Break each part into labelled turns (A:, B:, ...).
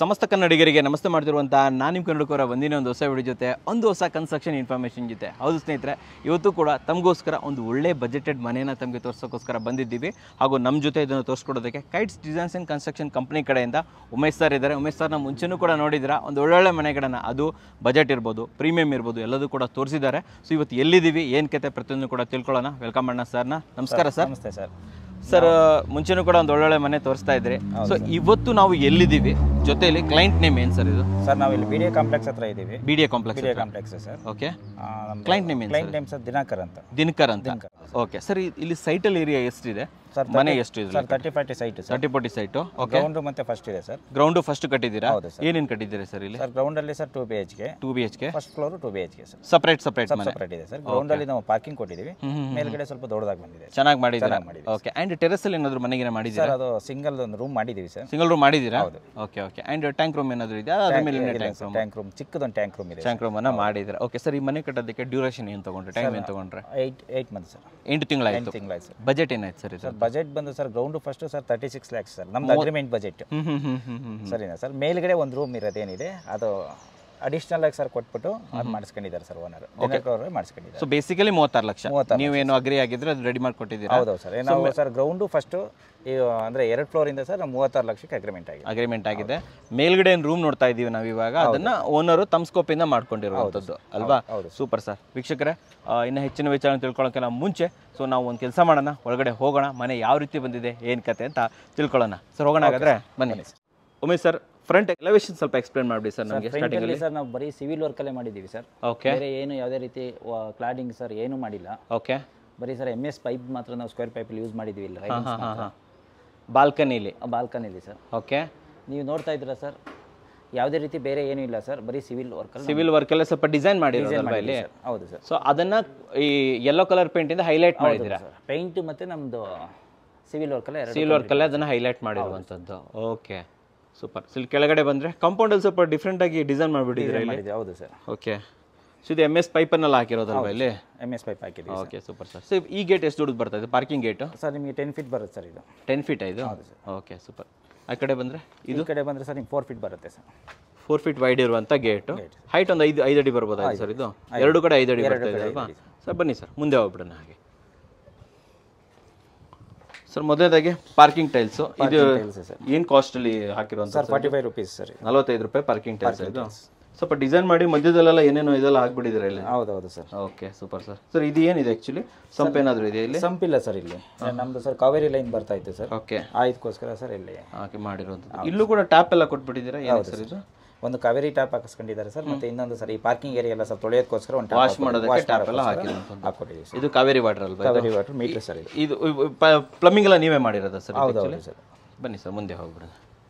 A: ಸಮಸ್ತ ಕನ್ನಡಿಗರಿಗೆ ನಮಸ್ತೆ ಮಾಡ್ತಿರುವಂಥ ನಾನು ನಿಮ್ಮ ಕನ್ನಡಕರ ಒಂದಿನ ಒಂದು ಹೊಸ ವಿಡಿಯೋ ಜೊತೆ ಒಂದು ಹೊಸ ಕನ್ಸ್ಟ್ರಕ್ಷನ್ ಇನ್ಫಾರ್ಮೇಷನ್ ಜೊತೆ ಹೌದು ಸ್ನೇಹಿತರೆ ಇವತ್ತು ಕೂಡ ತಮಗೋಸ್ಕರ ಒಂದು ಒಳ್ಳೆ ಬಜೆಟೆಡ್ ಮನೇನ ತಮಗೆ ತೋರ್ಸೋಕ್ಕೋಸ್ಕರ ಬಂದಿದ್ದೀವಿ ಹಾಗೂ ನಮ್ಮ ಜೊತೆ ಇದನ್ನು ತೋರಿಸ್ಕೊಡೋದಕ್ಕೆ Kites designs and construction company ಕಡೆಯಿಂದ ಉಮೇಶ್ ಸರ್ ಇದ್ದಾರೆ ಉಮೇಶ್ ಸರ್ನ ಮುಂಚೆನೂ ಕೂಡ ನೋಡಿದ್ದೀರಾ ಒಂದು ಒಳ್ಳೊಳ್ಳೆ ಮನೆಗಳನ್ನ ಅದು ಬಜೆಟ್ ಇರ್ಬೋದು ಪ್ರೀಮಿಯಂ ಇರ್ಬೋದು ಎಲ್ಲದೂ ಕೂಡ ತೋರಿಸಿದ್ದಾರೆ ಸೊ ಇವತ್ತು ಎಲ್ಲಿದ್ದೀವಿ ಏನು ಕತೆ ಪ್ರತಿಯೊಂದು ಕೂಡ ತಿಳ್ಕೊಳ್ಳೋಣ ವೆಲ್ಕಮ್ ಅಣ್ಣ ಸರ್ನ ನಮಸ್ಕಾರ ಸರ್
B: ನಮಸ್ತೆ ಸರ್
A: ಸರ್ ಮುಂಚೆನೂ ಕೂಡ ಒಂದು ಒಳ್ಳೊಳ್ಳೆ ಮನೆ ತೋರಿಸ್ತಾ ಇದ್ರಿ ಸೊ ಇವತ್ತು ನಾವು ಎಲ್ಲಿದ್ದೀವಿ ಜೊತೆಯಲ್ಲಿ ಕ್ಲೈಂಟ್ ನೇಮ್ ಏನು ಸರ್ ಇದು
B: ಸರ್ ನಾವು ಇಲ್ಲಿ ಬಿ ಡಿ ಎ ಕಾಂಪ್ಲೆಕ್ಸ್ ಹತ್ರ ಇದ್ದೀವಿ
A: B D A complex
B: B D A complex sir
A: okay
B: ಆ, ನಮ್ದು
A: ಕ್ಲೈಂಟ್ ನೇಮ್ ಏನು
B: ಕ್ಲೈಂಟ್ ನೇಮ್ ಸರ್ ದಿನಾಕರ್ ಅಂತ
A: ದಿನಕರ್ ಅಂತ ಓಕೆ ಸರ್ ಇಲ್ಲಿ ಸೈಟಲ್ ಏರಿಯಾ ಎಷ್ಟಿದೆ
B: ಸರ್
A: ಮನೆ ಎಷ್ಟು ಇದೆ
B: sir thirty forty site sir
A: thirty forty site okay
B: ground ಮತ್ತೆ ಫಸ್ಟ್ ಇದೆ ಸರ್
A: ಗ್ರೌಂಡು ಫಸ್ಟ್ ಕಟ್ಟಿದ್ದೀರಾ
B: ಹೌದು
A: ಏನೇನು ಕಟ್ಟಿದ್ದೀರಾ ಸರ್ ಇಲ್ಲಿ
B: ಸರ್ ಗ್ರೌಂಡ್ ಅಲ್ಲಿ ಸರ್ ಟೂ ಬಿ ಎಚ್ ಗೆ
A: two B H K
B: first floor two B H ಗೆ ಸರ್
A: ಸಪ್ರೇಟ್ ಸಪ್ರೇಟ್ ಮನೆ
B: ಸಪ್ರೇಟ್ ಇದೆ ಸರ್ ಗ್ರೌಂಡ್ ಅಲ್ಲಿ ನಾವು ಪಾರ್ಕಿಂಗ್ ಕೊಟ್ಟಿದ್ದೀವಿ ಮೇಲ್ಗಡೆ ಸ್ವಲ್ಪ ದೊಡ್ಡದಾಗಿ ಬಂದಿದೆ
A: ಚೆನ್ನಾಗಿ ಮಾಡಿದ್ದೀರಾ
B: ಚೆನ್ನಾಗಿ ಮಾಡಿದ್ದೀವಿ.
A: ಓಕೆ ಆ್ಯಂಡ್ ಟೆರೆಸಲ್ಲಿ ಏನಾದರೂ ಮನೆಗೆ ಮಾಡಿದ್ದೀರಾ
B: ಸರ್ ಅದು ಸಿಂಗಲ್ ಒಂದು ರೂಮ್ ಮಾಡಿದ್ದೀವಿ ಸರ್
A: ಸಿಂಗಲ್ ರೂಮ್ ಮಾಡಿದ್ದೀರಾ okay okay and tank room ಏನಾದರೂ ಇದೆಯಾ ಅದ್ರ ಮೇಲೆ ಟ್ಯಾಂಕ್ ರೂಮ್
B: ಟ್ಯಾಂಕ್ ರೂಮ್ ಚಿಕ್ಕದೊಂದು ಟ್ಯಾಂಕ್ ರೂಮ್ ಇದೆ
A: ಟ್ಯಾಂಕ್ ರೂಮನ್ನು ಮಾಡಿದ್ದೀರಾ ಓಕೆ ಸರ್ ಈ ಮನೆ ಕಟ್ಟೋದಕ್ಕೆ ಡ್ಯೂರೇಷನ್ ಏನು ತೊಗೊಂಡ್ರೆ ಟೈಮ್ ಏನು ತೊಗೊಂಡ್ರೆ
B: ಏಯ್ಟ್ ಏಯ್ಟ್ ಮಂತ್ ಸರ್
A: ಎಂಟು ತಿಂಗಳಾಯಿತು
B: ತಿಂಗಳಾಯ್ತು ಸರ್
A: ಬಜೆಟ್ ಏನಾಯ್ತು ಸರ್ ಇದು
B: ಸರ್ ಬಜೆಟ್ ಬಂದು sir ground first sir thirty six lakhs sir ನಮ್ದು ಅಗ್ರಿಮೆಂಟ್ ಬಜೆಟ್
A: ಹ್ಞೂ ಹ್ಞೂ ಹ್ಞೂ ಹ್ಞೂ ಹ್ಞೂ
B: ಸರಿನಾ ಸರ್ ಮೇಲ್ಗಡೆ ಒಂದು ರೂಮ್ ಇರೋದೇನಿದೆ ಅದು ಅಡಿಷ್ನಲ್ ಆಗಿ ಸರ್ ಕೊಟ್ಬಿಟ್ಟು ಅದು ಮಾಡಿಸ್ಕೊಂಡಿದ್ದಾರೆ ಸರ್ ಓನರ್ ದಿನಕರ್ ಮಾಡಿಸ್ಕೊಂಡಿದ್ದಾರೆ
A: ಸೊ ಬೇಸಿಕಲಿ ಮೂವತ್ತಾರು ಲಕ್ಷ
B: ಮೂವತ್ತಾರು
A: ನೀವೇನು ಅಗ್ರಿ ಆಗಿದ್ರೆ ಅದು ರೆಡಿ ಮಾಡಿಕೊಟ್ಟಿದ್ದೀರಾ
B: ಹೌದೌದು ಸರ್ ನಾವು ಸರ್ ಗ್ರೌಂಡು ಫಸ್ಟು ಈ ಅಂದರೆ ಎರಡು ಫ್ಲೋರಿಂದ ಸರ್ ನಾವು ಮೂವತ್ತಾರು ಲಕ್ಷಕ್ಕೆ ಅಗ್ರಿಮೆಂಟ್ ಆಗಿದೆ
A: ಅಗ್ರಿಮೆಂಟ್ ಆಗಿದೆ ಮೇಲ್ಗಡೆ ಏನು ರೂಮ್ ನೋಡ್ತಾ ಇದ್ದೀವಿ ನಾವು ಇವಾಗ ಅದನ್ನ ಓನರು ತಮ್ಮ ಸ್ಕೋಪಿಂದ ಮಾಡ್ಕೊಂಡಿರುವಂಥದ್ದು ಅಲ್ವಾ ಸೂಪರ್ ಸರ್ ವೀಕ್ಷಕರೇ ಆ, ಇನ್ನು ಹೆಚ್ಚಿನ ವಿಚಾರ ತಿಳ್ಕೊಳ್ಳೋಕೆ ನಾವು ಮುಂಚೆ ಸೊ ನಾವು ಒಂದು ಕೆಲಸ ಮಾಡೋಣ ಒಳಗಡೆ ಹೋಗೋಣ ಮನೆ ಯಾವ ರೀತಿ ಬಂದಿದೆ ಏನು ಕತೆ ಅಂತ ತಿಳ್ಕೊಳ್ಳೋಣ ಸರ್ ಹೋಗೋಣ ಹಾಗಾದ್ರೆ ಬನ್ನಿ ಉಮೇಶ್ ಸರ್ ಫ್ರಂಟ್ ಎಲಿವೇಶನ್ ಸ್ವಲ್ಪ ಎಕ್ಸ್ಪ್ಲೇನ್ ಮಾಡಿ ಸರ್ ನಮಗೆ ಸ್ಟಾರ್ಟಿಂಗ್
B: ಅಲ್ಲಿ ಸರ್ ನಾವು ಬರೀ ಸಿವಿಲ್ ವರ್ಕಲ್ಲೇ ಮಾಡಿದ್ದೀವಿ ಸರ್
A: ಓಕೆ
B: ಬೇರೆ ಏನು ಯಾವುದೇ ರೀತಿ ಕ್ಲಾಡಿಂಗ್ ಸರ್ ಏನೂ ಮಾಡಿಲ್ಲ
A: ಓಕೆ
B: ಬರೀ ಸರ್ ಎಮ್ ಎಸ್ ಪೈಪ್ ಮಾತ್ರ ನಾವು ಸ್ಕ್ವೇರ್ ಪೈಪಲ್ಲಿ ಯೂಸ್ ಮಾಡಿದ್ದೀವಿ ಇಲ್ಲ
A: ಹಾಂ ಹಾಂ ಹಾಂ ಬಾಲ್ಕನಿಲಿ
B: ಬಾಲ್ಕನಿಲಿ ಸರ್
A: ಓಕೆ
B: ನೀವು ನೋಡ್ತಾ ಇದ್ದೀರಾ ಸರ್ ಯಾವುದೇ ರೀತಿ ಬೇರೆ ಏನೂ ಇಲ್ಲ ಸರ್ ಬರೀ ಸಿವಿಲ್ ವರ್ಕಲ್ಲಿ
A: ಸಿವಿಲ್ ವರ್ಕ್ ಎಲ್ಲ ಸ್ವಲ್ಪ ಡಿಸೈನ್ ಮಾಡಿರೋದಲ್ವಾ ಇಲ್ಲಿ
B: ಹೌದು ಸರ್
A: ಸೊ ಅದನ್ನ ಈ ಯೆಲ್ಲೋ ಕಲರ್ ಪೇಂಟಿಂದ ಹೈಲೈಟ್ ಮಾಡಿದ್ದೀರಾ
B: ಪೇಂಟ್ ಮತ್ತು ನಮ್ಮದು ಸಿವಿಲ್ ವರ್ಕಲ್ಲೇ ಎರಡು
A: ಸೀಲ್ ವರ್ಕಲ್ಲೇ ಅದನ್ನ ಹೈಲೈಟ್ ಮಾಡಿರುವಂಥದ್ದು ಓಕೆ ಸೂಪರ್ ಸೊ ಇಲ್ಲಿ ಕೆಳಗಡೆ ಬಂದರೆ ಕಾಂಪೌಂಡಲ್ಲಿ ಸ್ವಲ್ಪ ಡಿಫ್ರೆಂಟಾಗಿ ಡಿಸೈನ್ ಮಾಡಿಬಿಟ್ಟಿದ್ದೀರಾ ಇಲ್ಲಿ
B: ಮಾಡಿದ್ದೀವಿ ಹೌದು ಸರ್
A: ಓಕೆ ಸೊ ಇದು ಎಮ್ ಎಸ್ ಪೈಪನ್ನೆಲ್ಲ ಹಾಕಿರೋದಲ್ವಾ ಇಲ್ಲಿ
B: ಎಮ್ ಎಸ್ ಪೈಪ್ ಹಾಕಿದ್ದೀವಿ
A: ಓಕೆ ಸೂಪರ್ ಸರ್ ಸೊ ಈ ಗೇಟ್ ಎಷ್ಟು ದುಡ್ಡು ಬರ್ತಾ ಇದೆ ಪಾರ್ಕಿಂಗ್ ಗೇಟು
B: ಸರ್ ನಿಮಗೆ ಟೆನ್ ಫೀಟ್ ಬರುತ್ತೆ ಸರ್ ಇದು
A: ಟೆನ್ ಫೀಟ್ ಇದು ಓಕೆ ಸೂಪರ್ ಆ ಕಡೆ ಬಂದರೆ
B: ಇದು ಕಡೆ ಬಂದರೆ ಸರ್ ನಿಮ್ಗೆ ಫೋರ್ ಫೀಟ್ ಬರುತ್ತೆ ಸರ್
A: ಫೋರ್ ಫೀಟ್ ವೈಡ್ ಇರುವಂಥ ಗೇಟು ಹೈಟ್ ಒಂದು ಐದು ಐದು ಅಡಿ ಬರ್ಬೋದಾ ಸರ್ ಇದು ಎರಡು ಕಡೆ ಐದು ಅಡಿ ಬರ್ತಾ ಇದೆ ಅಲ್ವಾ ಸರ್ ಬನ್ನಿ ಸರ್ ಮುಂದೆ ಹೋಗ್ಬಿಡೋಣ ಹಾಗೆ ಸರ್ ಮೊದಲನೇದಾಗಿ ಪಾರ್ಕಿಂಗ್ ಟೈಲ್ಸು ಇದು
B: ಸರ್
A: ಏನು ಕಾಸ್ಟಲ್ಲಿ ಹಾಕಿರುವಂಥ
B: sir forty five rupees sir ಇದು
A: ನಲವತ್ತೈದು ರೂಪಾಯಿ ಪಾರ್ಕಿಂಗ್ ಟೈಲ್ಸ್ ಇದು ಸ್ವಲ್ಪ ಡಿಸೈನ್ ಮಾಡಿ ಮಧ್ಯದಲ್ಲೆಲ್ಲ ಏನೇನೋ ಇದೆಲ್ಲ ಹಾಕ್ಬಿಟ್ಟಿದ್ದಾರೆ ಇಲ್ಲಿ
B: ಹೌದೌದು sir
A: okay super sir sir ಇದು ಏನಿದೆ ಆ್ಯಕ್ಚುಲಿ ಸಂಪ್ ಏನಾದರೂ ಇದೆ ಇಲ್ಲಿ
B: ಸಂಪಿಲ್ಲ ಸರ್ ಇಲ್ಲಿ ನಮ್ಮದು ಸರ್ ಕಾವೇರಿ ಲೈನ್ ಬರ್ತಾ ಇತ್ತು ಸರ್
A: ಓಕೆ
B: ಆಯ್ದಕ್ಕೋಸ್ಕರ ಸರ್ ಇಲ್ಲಿ
A: ಹಾಕಿ ಮಾಡಿರುವಂಥದ್ದು ಇಲ್ಲೂ ಕೂಡ ಟ್ಯಾಪ್ ಎಲ್ಲ ಕೊಟ್ಬಿಟ್ಟಿದ್ದೀರಾ ಏನು ಸರ್ ಇದು
B: ಒಂದು ಕಾವೇರಿ ಟ್ಯಾಪ್ ಹಾಕಿಸ್ಕೊಂಡಿದ್ದಾರೆ ಸರ್ ಮತ್ತೆ ಇನ್ನೊಂದು ಸರ್ ಈ ಪಾರ್ಕಿಂಗ್ ಏರಿಯಾ ಎಲ್ಲ ಸರ್ ತೊಳೆಯೋದಕ್ಕೋಸ್ಕರ ಒಂದು
A: ವಾಶ್ ಮಾಡೋದಕ್ಕೆ ಟ್ಯಾಪ್ ಎಲ್ಲ ಹಾಕಿರುವಂಥದ್ದು
B: ಹಾಕ್ಕೊಟ್ಟಿದ್ದೀವಿ ಸರ್
A: ಇದು ಕಾವೇರಿ ವಾಟರ್ ಅಲ್ವಾ ಇದು?
B: ಕಾವೇರಿ ವಾಟರ್ ಮೀಟರ್ ಸರ್ ಇದು
A: ಇದು ಪ್ಲಂಬಿಂಗ್ ಎಲ್ಲ ನೀವೇ ಮಾಡಿರೋದಾ ಸರ್
B: ಹೌದು ಹೌದು ಸರ್
A: ಬನ್ನಿ ಸರ್ ಮುಂದೆ ಹೋಗ್ಬಿಡೋಣ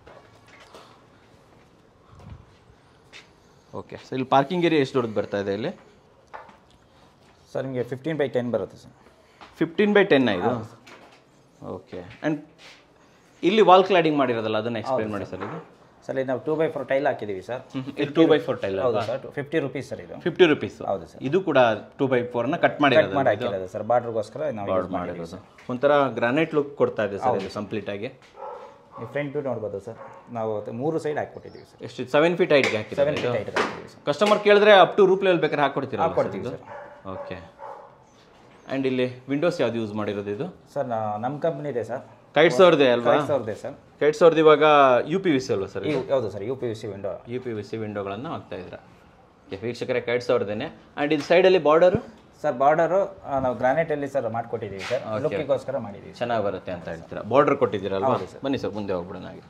A: ಓಕೆ ಸರ್ ಇಲ್ಲಿ ಪಾರ್ಕಿಂಗ್ ಏರಿಯಾ ಎಷ್ಟು ದೊಡ್ಡದು ಬರ್ತಾ ಇದೆ ಇಲ್ಲಿ
B: ಸರ್ ನಿಮಗೆ ಫಿಫ್ಟೀನ್ ಬೈ ಟೆನ್ ಬರುತ್ತೆ ಸರ್
A: ಫಿಫ್ಟೀನ್ ಬೈ ಟೆನ್ ಇದು ಓಕೆ ಆ್ಯಂಡ್ ಇಲ್ಲಿ ವಾಲ್ ಕ್ಲಾಡಿಂಗ್ ಮಾಡಿರೋದಲ್ಲ ಅದನ್ನ ಎಕ್ಸ್ಪ್ಲೇನ್ ಮಾಡಿ ಸರ್ ಇದು
B: ಸರ್ ಇದು ನಾವು ಟೂ ಬೈ ಫೋರ್ ಟೈಲ್ ಹಾಕಿದ್ದೀವಿ ಸರ್
A: ಇದು ಟೂ ಬೈ ಫೋರ್ ಟೈಲ್
B: ಹೌದು ಸರ್ ಫಿಫ್ಟಿ ರುಪೀಸ್ ಸರ್ ಇದು
A: ಫಿಫ್ಟಿ ರುಪೀಸ್
B: ಹೌದು ಸರ್
A: ಇದು ಕೂಡ ಟೂ ಬೈ ಫೋರ್ನ ಕಟ್ ಮಾಡಿರೋದು
B: ಮಾಡಿ ಹಾಕಿರೋದು ಸರ್ ಬಾರ್ಡ್ರಿಗೋಸ್ಕರ ನಾವು ಯೂಸ್ ಮಾಡಿದ್ದೀವಿ
A: ಮಾಡಿರೋದು ಒಂಥರ ಗ್ರಾನೈಟ್ ಲುಕ್ ಕೊಡ್ತಾ ಇದೆ ಸರ್ ಇದು ಕಂಪ್ಲೀಟ್ ಆಗಿ
B: ನೀವು ಫ್ರಂಟ್ ನೋಡ್ಬೋದು ಸರ್ ನಾವು ಅದು ಮೂರು ಸೈಡ್ ಹಾಕ್ಕೊಟ್ಟಿದ್ದೀವಿ ಸರ್
A: ಎಷ್ಟು ಸೆವೆನ್ ಫೀಟ್ ಹೈಟ್ಗೆ ಹಾಕಿದ್ದಾರೆ
B: ಸೆವೆನ್ ಫೀಟ್ ಹೈಟ್ ಹಾಕಿದ್ದೀವಿ ಸರ್
A: ಕಸ್ಟಮರ್ ಕೇಳಿದ್ರೆ ಅಪ್ ಟು ರೂಪ್ ಲೆವೆಲ್ ಬೇಕಾದ್ರೆ ಹಾಕ್ಕೊಡ್ತೀರಾ
B: ಹಾಕ್ಕೊಡ್ತೀವಿ ಸರ್
A: ಓಕೆ ಆ್ಯಂಡ್ ಇಲ್ಲಿ ವಿಂಡೋಸ್ ಯಾವ್ದು ಯೂಸ್ ಮಾಡಿರೋದು ಇದು
B: ಸರ್ ನಮ್ಮ ಕಂಪ್ನಿ ಇದೆ ಸರ್
A: ಕೈಟ್ಸ್ ಅವ್ರದ್ದೇ ಅಲ್ವಾ
B: ಫೈವ್ ಸಾವಿರದೇ ಸರ್
A: ಕೈಟ್ಸ್ ಅವ್ರದ್ದು ಇವಾಗ ಯು ಪಿ ವಿ ಸಿ ಅಲ್ವಾ ಸರ್
B: ಈ ಹೌದು sir U P U C window
A: U P V C ವಿಂಡೋಗಳನ್ನು ಹಾಕ್ತಾ ಇದ್ರ ಓಕೆ ವೀಕ್ಷಕರೇ ಕೈಟ್ಸ್ ಅವ್ರದ್ದೇನೆ ಆ್ಯಂಡ್ ಇದು ಸೈಡಲ್ಲಿ ಬಾರ್ಡರು
B: ಸರ್ ಬಾರ್ಡರು ನಾವು ಗ್ರಾನೈಟಲ್ಲಿ ಸರ್ ಮಾಡ್ಕೊಟ್ಟಿದ್ದೀವಿ ಸರ್ ಲುಕ್ಕಿಗೋಸ್ಕರ ಮಾಡಿದ್ದೀವಿ
A: ಚೆನ್ನಾಗಿ ಬರುತ್ತೆ ಅಂತ ಹೇಳ್ತೀರಾ ಬಾರ್ಡರ್ ಕೊಟ್ಟಿದ್ದೀರಲ್ವಾ ಬನ್ನಿ ಸರ್ ಮುಂದೆ ಹೋಗ್ಬಿಡೋಣ ಹಾಗೆ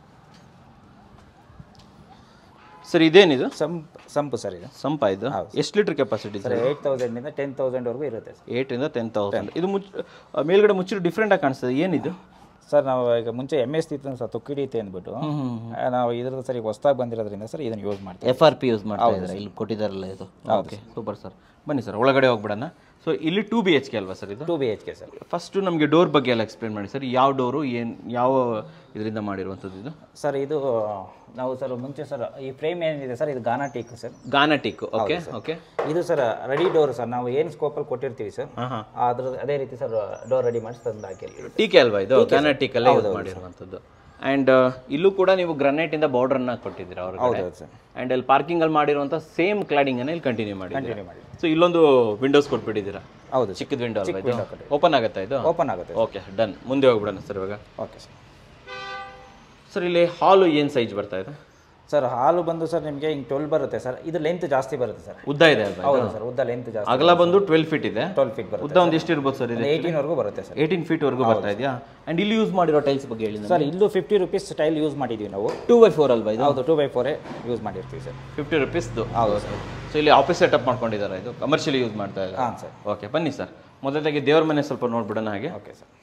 A: ಸರ್ ಇದೇನಿದು
B: ಸಂಪ್ ಸಂಪು ಸರ್ ಇದು
A: ಸಂಪ ಇದು ಎಷ್ಟು ಲೀಟರ್ ಕೆಪಾಸಿಟಿ
B: ಸರ್ ಏಯ್ಟ್ ತೌಸಂಡಿಂದ ಟೆನ್ ತೌಸಂಡ್ವರೆಗೂ ಇರುತ್ತೆ ಸರ್
A: ಏಯ್ಟಿಂದ ಟೆನ್ ತೌಸಂಡ್ ಇದು ಮುಚ್ಚ ಆ, ಮೇಲ್ಗಡೆ ಮುಚ್ಚಿರು ಡಿಫ್ರೆಂಟಾಗಿ ಕಾಣಿಸ್ತದೆ ಏನಿದು
B: ಸರ್ ನಾವು ಈಗ ಮುಂಚೆ ಎಮ್ ಎಸ್ ಇತ್ತು ಸರ್ ತೊಕ್ಕಿಡಿತೆ ಅಂದ್ಬಿಟ್ಟು ಆ, ನಾವು ಇದ್ರದ್ದು ಸರ್ ಈಗ ಹೊಸ್ದಾಗಿ ಬಂದಿರೋದ್ರಿಂದ ಸರ್ ಇದನ್ನು ಯೂಸ್ ಮಾಡ್ತೀವಿ
A: ಎಫ್ ಆರ್ ಪಿ ಯೂಸ್ ಮಾಡ್ತಾ ಇದ್ದಾರೆ ಇಲ್ಲಿ ಕೊಟ್ಟಿದ್ದಾರಲ್ಲ ಇದು ಓಕೆ ಸೂಪರ್ ಸರ್ ಬನ್ನಿ ಸರ್ ಒಳಗಡೆ ಹೋಗ್ಬಿಡೋಣ ಸೊ ಇಲ್ಲಿ ಟೂ ಬಿ ಎಚ್ ಕೆ ಅಲ್ವಾ ಸರ್ ಇದು
B: two B H K sir
A: first ನಮಗೆ ಡೋರ್ ಬಗ್ಗೆ ಎಲ್ಲ ಎಕ್ಸ್ಪ್ಲೇನ್ ಮಾಡಿ ಸರ್ ಯಾವ ಡೋರು ಏನು ಯಾವ ಇದರಿಂದ ಮಾಡಿರುವಂಥದ್ದು ಇದು
B: ಸರ್ ಇದು ನಾವು ಸರ್ ಮುಂಚೆ ಸರ್ ಈ ಫ್ರೇಮ್ ಏನಿದೆ ಸರ್ ಇದು Ghana teak sir
A: Ghana teak okay okay
B: ಇದು ಸರ್ ರೆಡಿ ಡೋರ್ ಸರ್ ನಾವು ಏನು ಸ್ಕೋಪಲ್ಲಿ ಕೊಟ್ಟಿರ್ತೀವಿ ಸರ್
A: ಹಾಂ ಹಾಂ
B: ಅದ್ರ ಅದೇ ರೀತಿ ಸರ್ ಡೋರ್ ರೆಡಿ ಮಾಡಿ ತಂದು ಹಾಕಿರ್ತೀವಿ
A: ಟೀಕೆ ಅಲ್ವಾ ಇದು ಗಾನಟಿಕ್ ಅಲ್ಲೇ ಯೂಸ್ ಮಾಡಿರುವಂಥದ್ದು ಆ್ಯಂಡ್ ಇಲ್ಲೂ ಕೂಡ ನೀವು ಗ್ರನೈಟಿಂದ ಬಾರ್ಡ್ರನ್ನ ಕೊಟ್ಟಿದ್ದೀರಾ ಅವ್ರಿಗೆ
B: ಹೌದು ಸರ್
A: ಆ್ಯಂಡ್ ಅಲ್ಲಿ ಪಾರ್ಕಿಂಗಲ್ಲಿ ಮಾಡಿರುವಂಥ ಸೇಮ್ ಕ್ಲಾಡಿಂಗನ್ನು ಇಲ್ಲಿ ಕಂಟಿನ್ಯೂ ಮಾಡಿದ್ದೀರಾ
B: ಕಂಟಿನ್ಯೂ ಮಾಡಿ
A: ಸೊ ಇಲ್ಲೊಂದು ವಿಂಡೋಸ್ ಕೊಟ್ಬಿಟ್ಟಿದ್ದೀರಾ
B: ಹೌದು
A: ಚಿಕ್ಕದ ವಿಂಡೋ ಅಲ್ವಾ ಇದು ಓಪನ್ ಆಗುತ್ತಾ ಇದು
B: ಓಪನ್ ಆಗುತ್ತೆ
A: ಓಕೆ ಡನ್ ಮುಂದೆ ಹೋಗ್ಬಿಡೋಣ ಸರ್ ಇವಾಗ
B: ಓಕೆ ಸರ್
A: ಸರ್ ಇಲ್ಲಿ ಹಾಲು ಏನು ಸೈಜ್ ಬರ್ತಾ ಇದೆ
B: ಸರ್ ಹಾಲು ಬಂದು ಸರ್ ನಿಮಗೆ ಹಿಂಗೆ ಟ್ವೆಲ್ ಬರುತ್ತೆ ಸರ್ ಇದು ಲೆಂತ್ ಜಾಸ್ತಿ ಬರುತ್ತೆ ಸರ್
A: ಉದ್ದ ಇದೆ ಅಲ್ವಾ
B: ಹೌದು ಸರ್ ಉದ್ದ ಲೆಂತ್ ಜಾಸ್ತಿ
A: ಅಗಲ ಬಂದು ಟ್ವೆಲ್ ಫೀಟ್ ಇದೆ
B: ಟ್ವೆಲ್ ಫೀಟ್ ಬರುತ್ತೆ
A: ಉದ್ದ ಒಂದು ಎಷ್ಟು ಇರ್ಬೋದು ಸರ್ ಇದೆ
B: ಏಯ್ಟೀನ್ವರೆಗೂ ಬರುತ್ತೆ ಸರ್
A: ಏಯ್ಟೀನ್ ಫೀಟ್ ವರೆಗೂ ಬರ್ತಾ ಇದೆಯಾ ಆ್ಯಂಡ್ ಇಲ್ಲಿ ಯೂಸ್ ಮಾಡಿರೋ ಟೈಲ್ಸ್ ಬಗ್ಗೆ ಹೇಳಿ
B: ಸರ್ ಇಲ್ಲೂ ಫಿಫ್ಟಿ ರುಪೀಸ್ ಸ್ಟೈಲ್ ಯೂಸ್ ಮಾಡಿದ್ದೀವಿ ನಾವು
A: ಟೂ ಬೈ ಫೋರ್ ಅಲ್ವಾ ಇದು
B: ಹೌದು ಟೂ ಬೈ ಫೋರೇ ಯೂಸ್ ಮಾಡಿರ್ತೀವಿ ಸರ್
A: ಫಿಫ್ಟಿ ರುಪೀಸ್ದು
B: ಹೌದು ಸರ್
A: ಸೊ ಇಲ್ಲಿ ಆಫೀಸ್ ಸೆಟಪ್ ಮಾಡ್ಕೊಂಡಿದ್ದಾರೆ ಇದು ಕಮರ್ಷಿಯಲಿ ಯೂಸ್ ಮಾಡ್ತಾ ಇದ್ದಾರೆ
B: ಹಾಂ ಸರ್
A: ಓಕೆ ಬನ್ನಿ ಸರ್ ಮೊದಲಾಗಿ ದೇವ್ರ ಮನೆ ಸ್ವಲ್ಪ ನೋಡ್ಬಿಡೋಣ ಹಾಗೆ
B: ಓಕೆ ಸರ್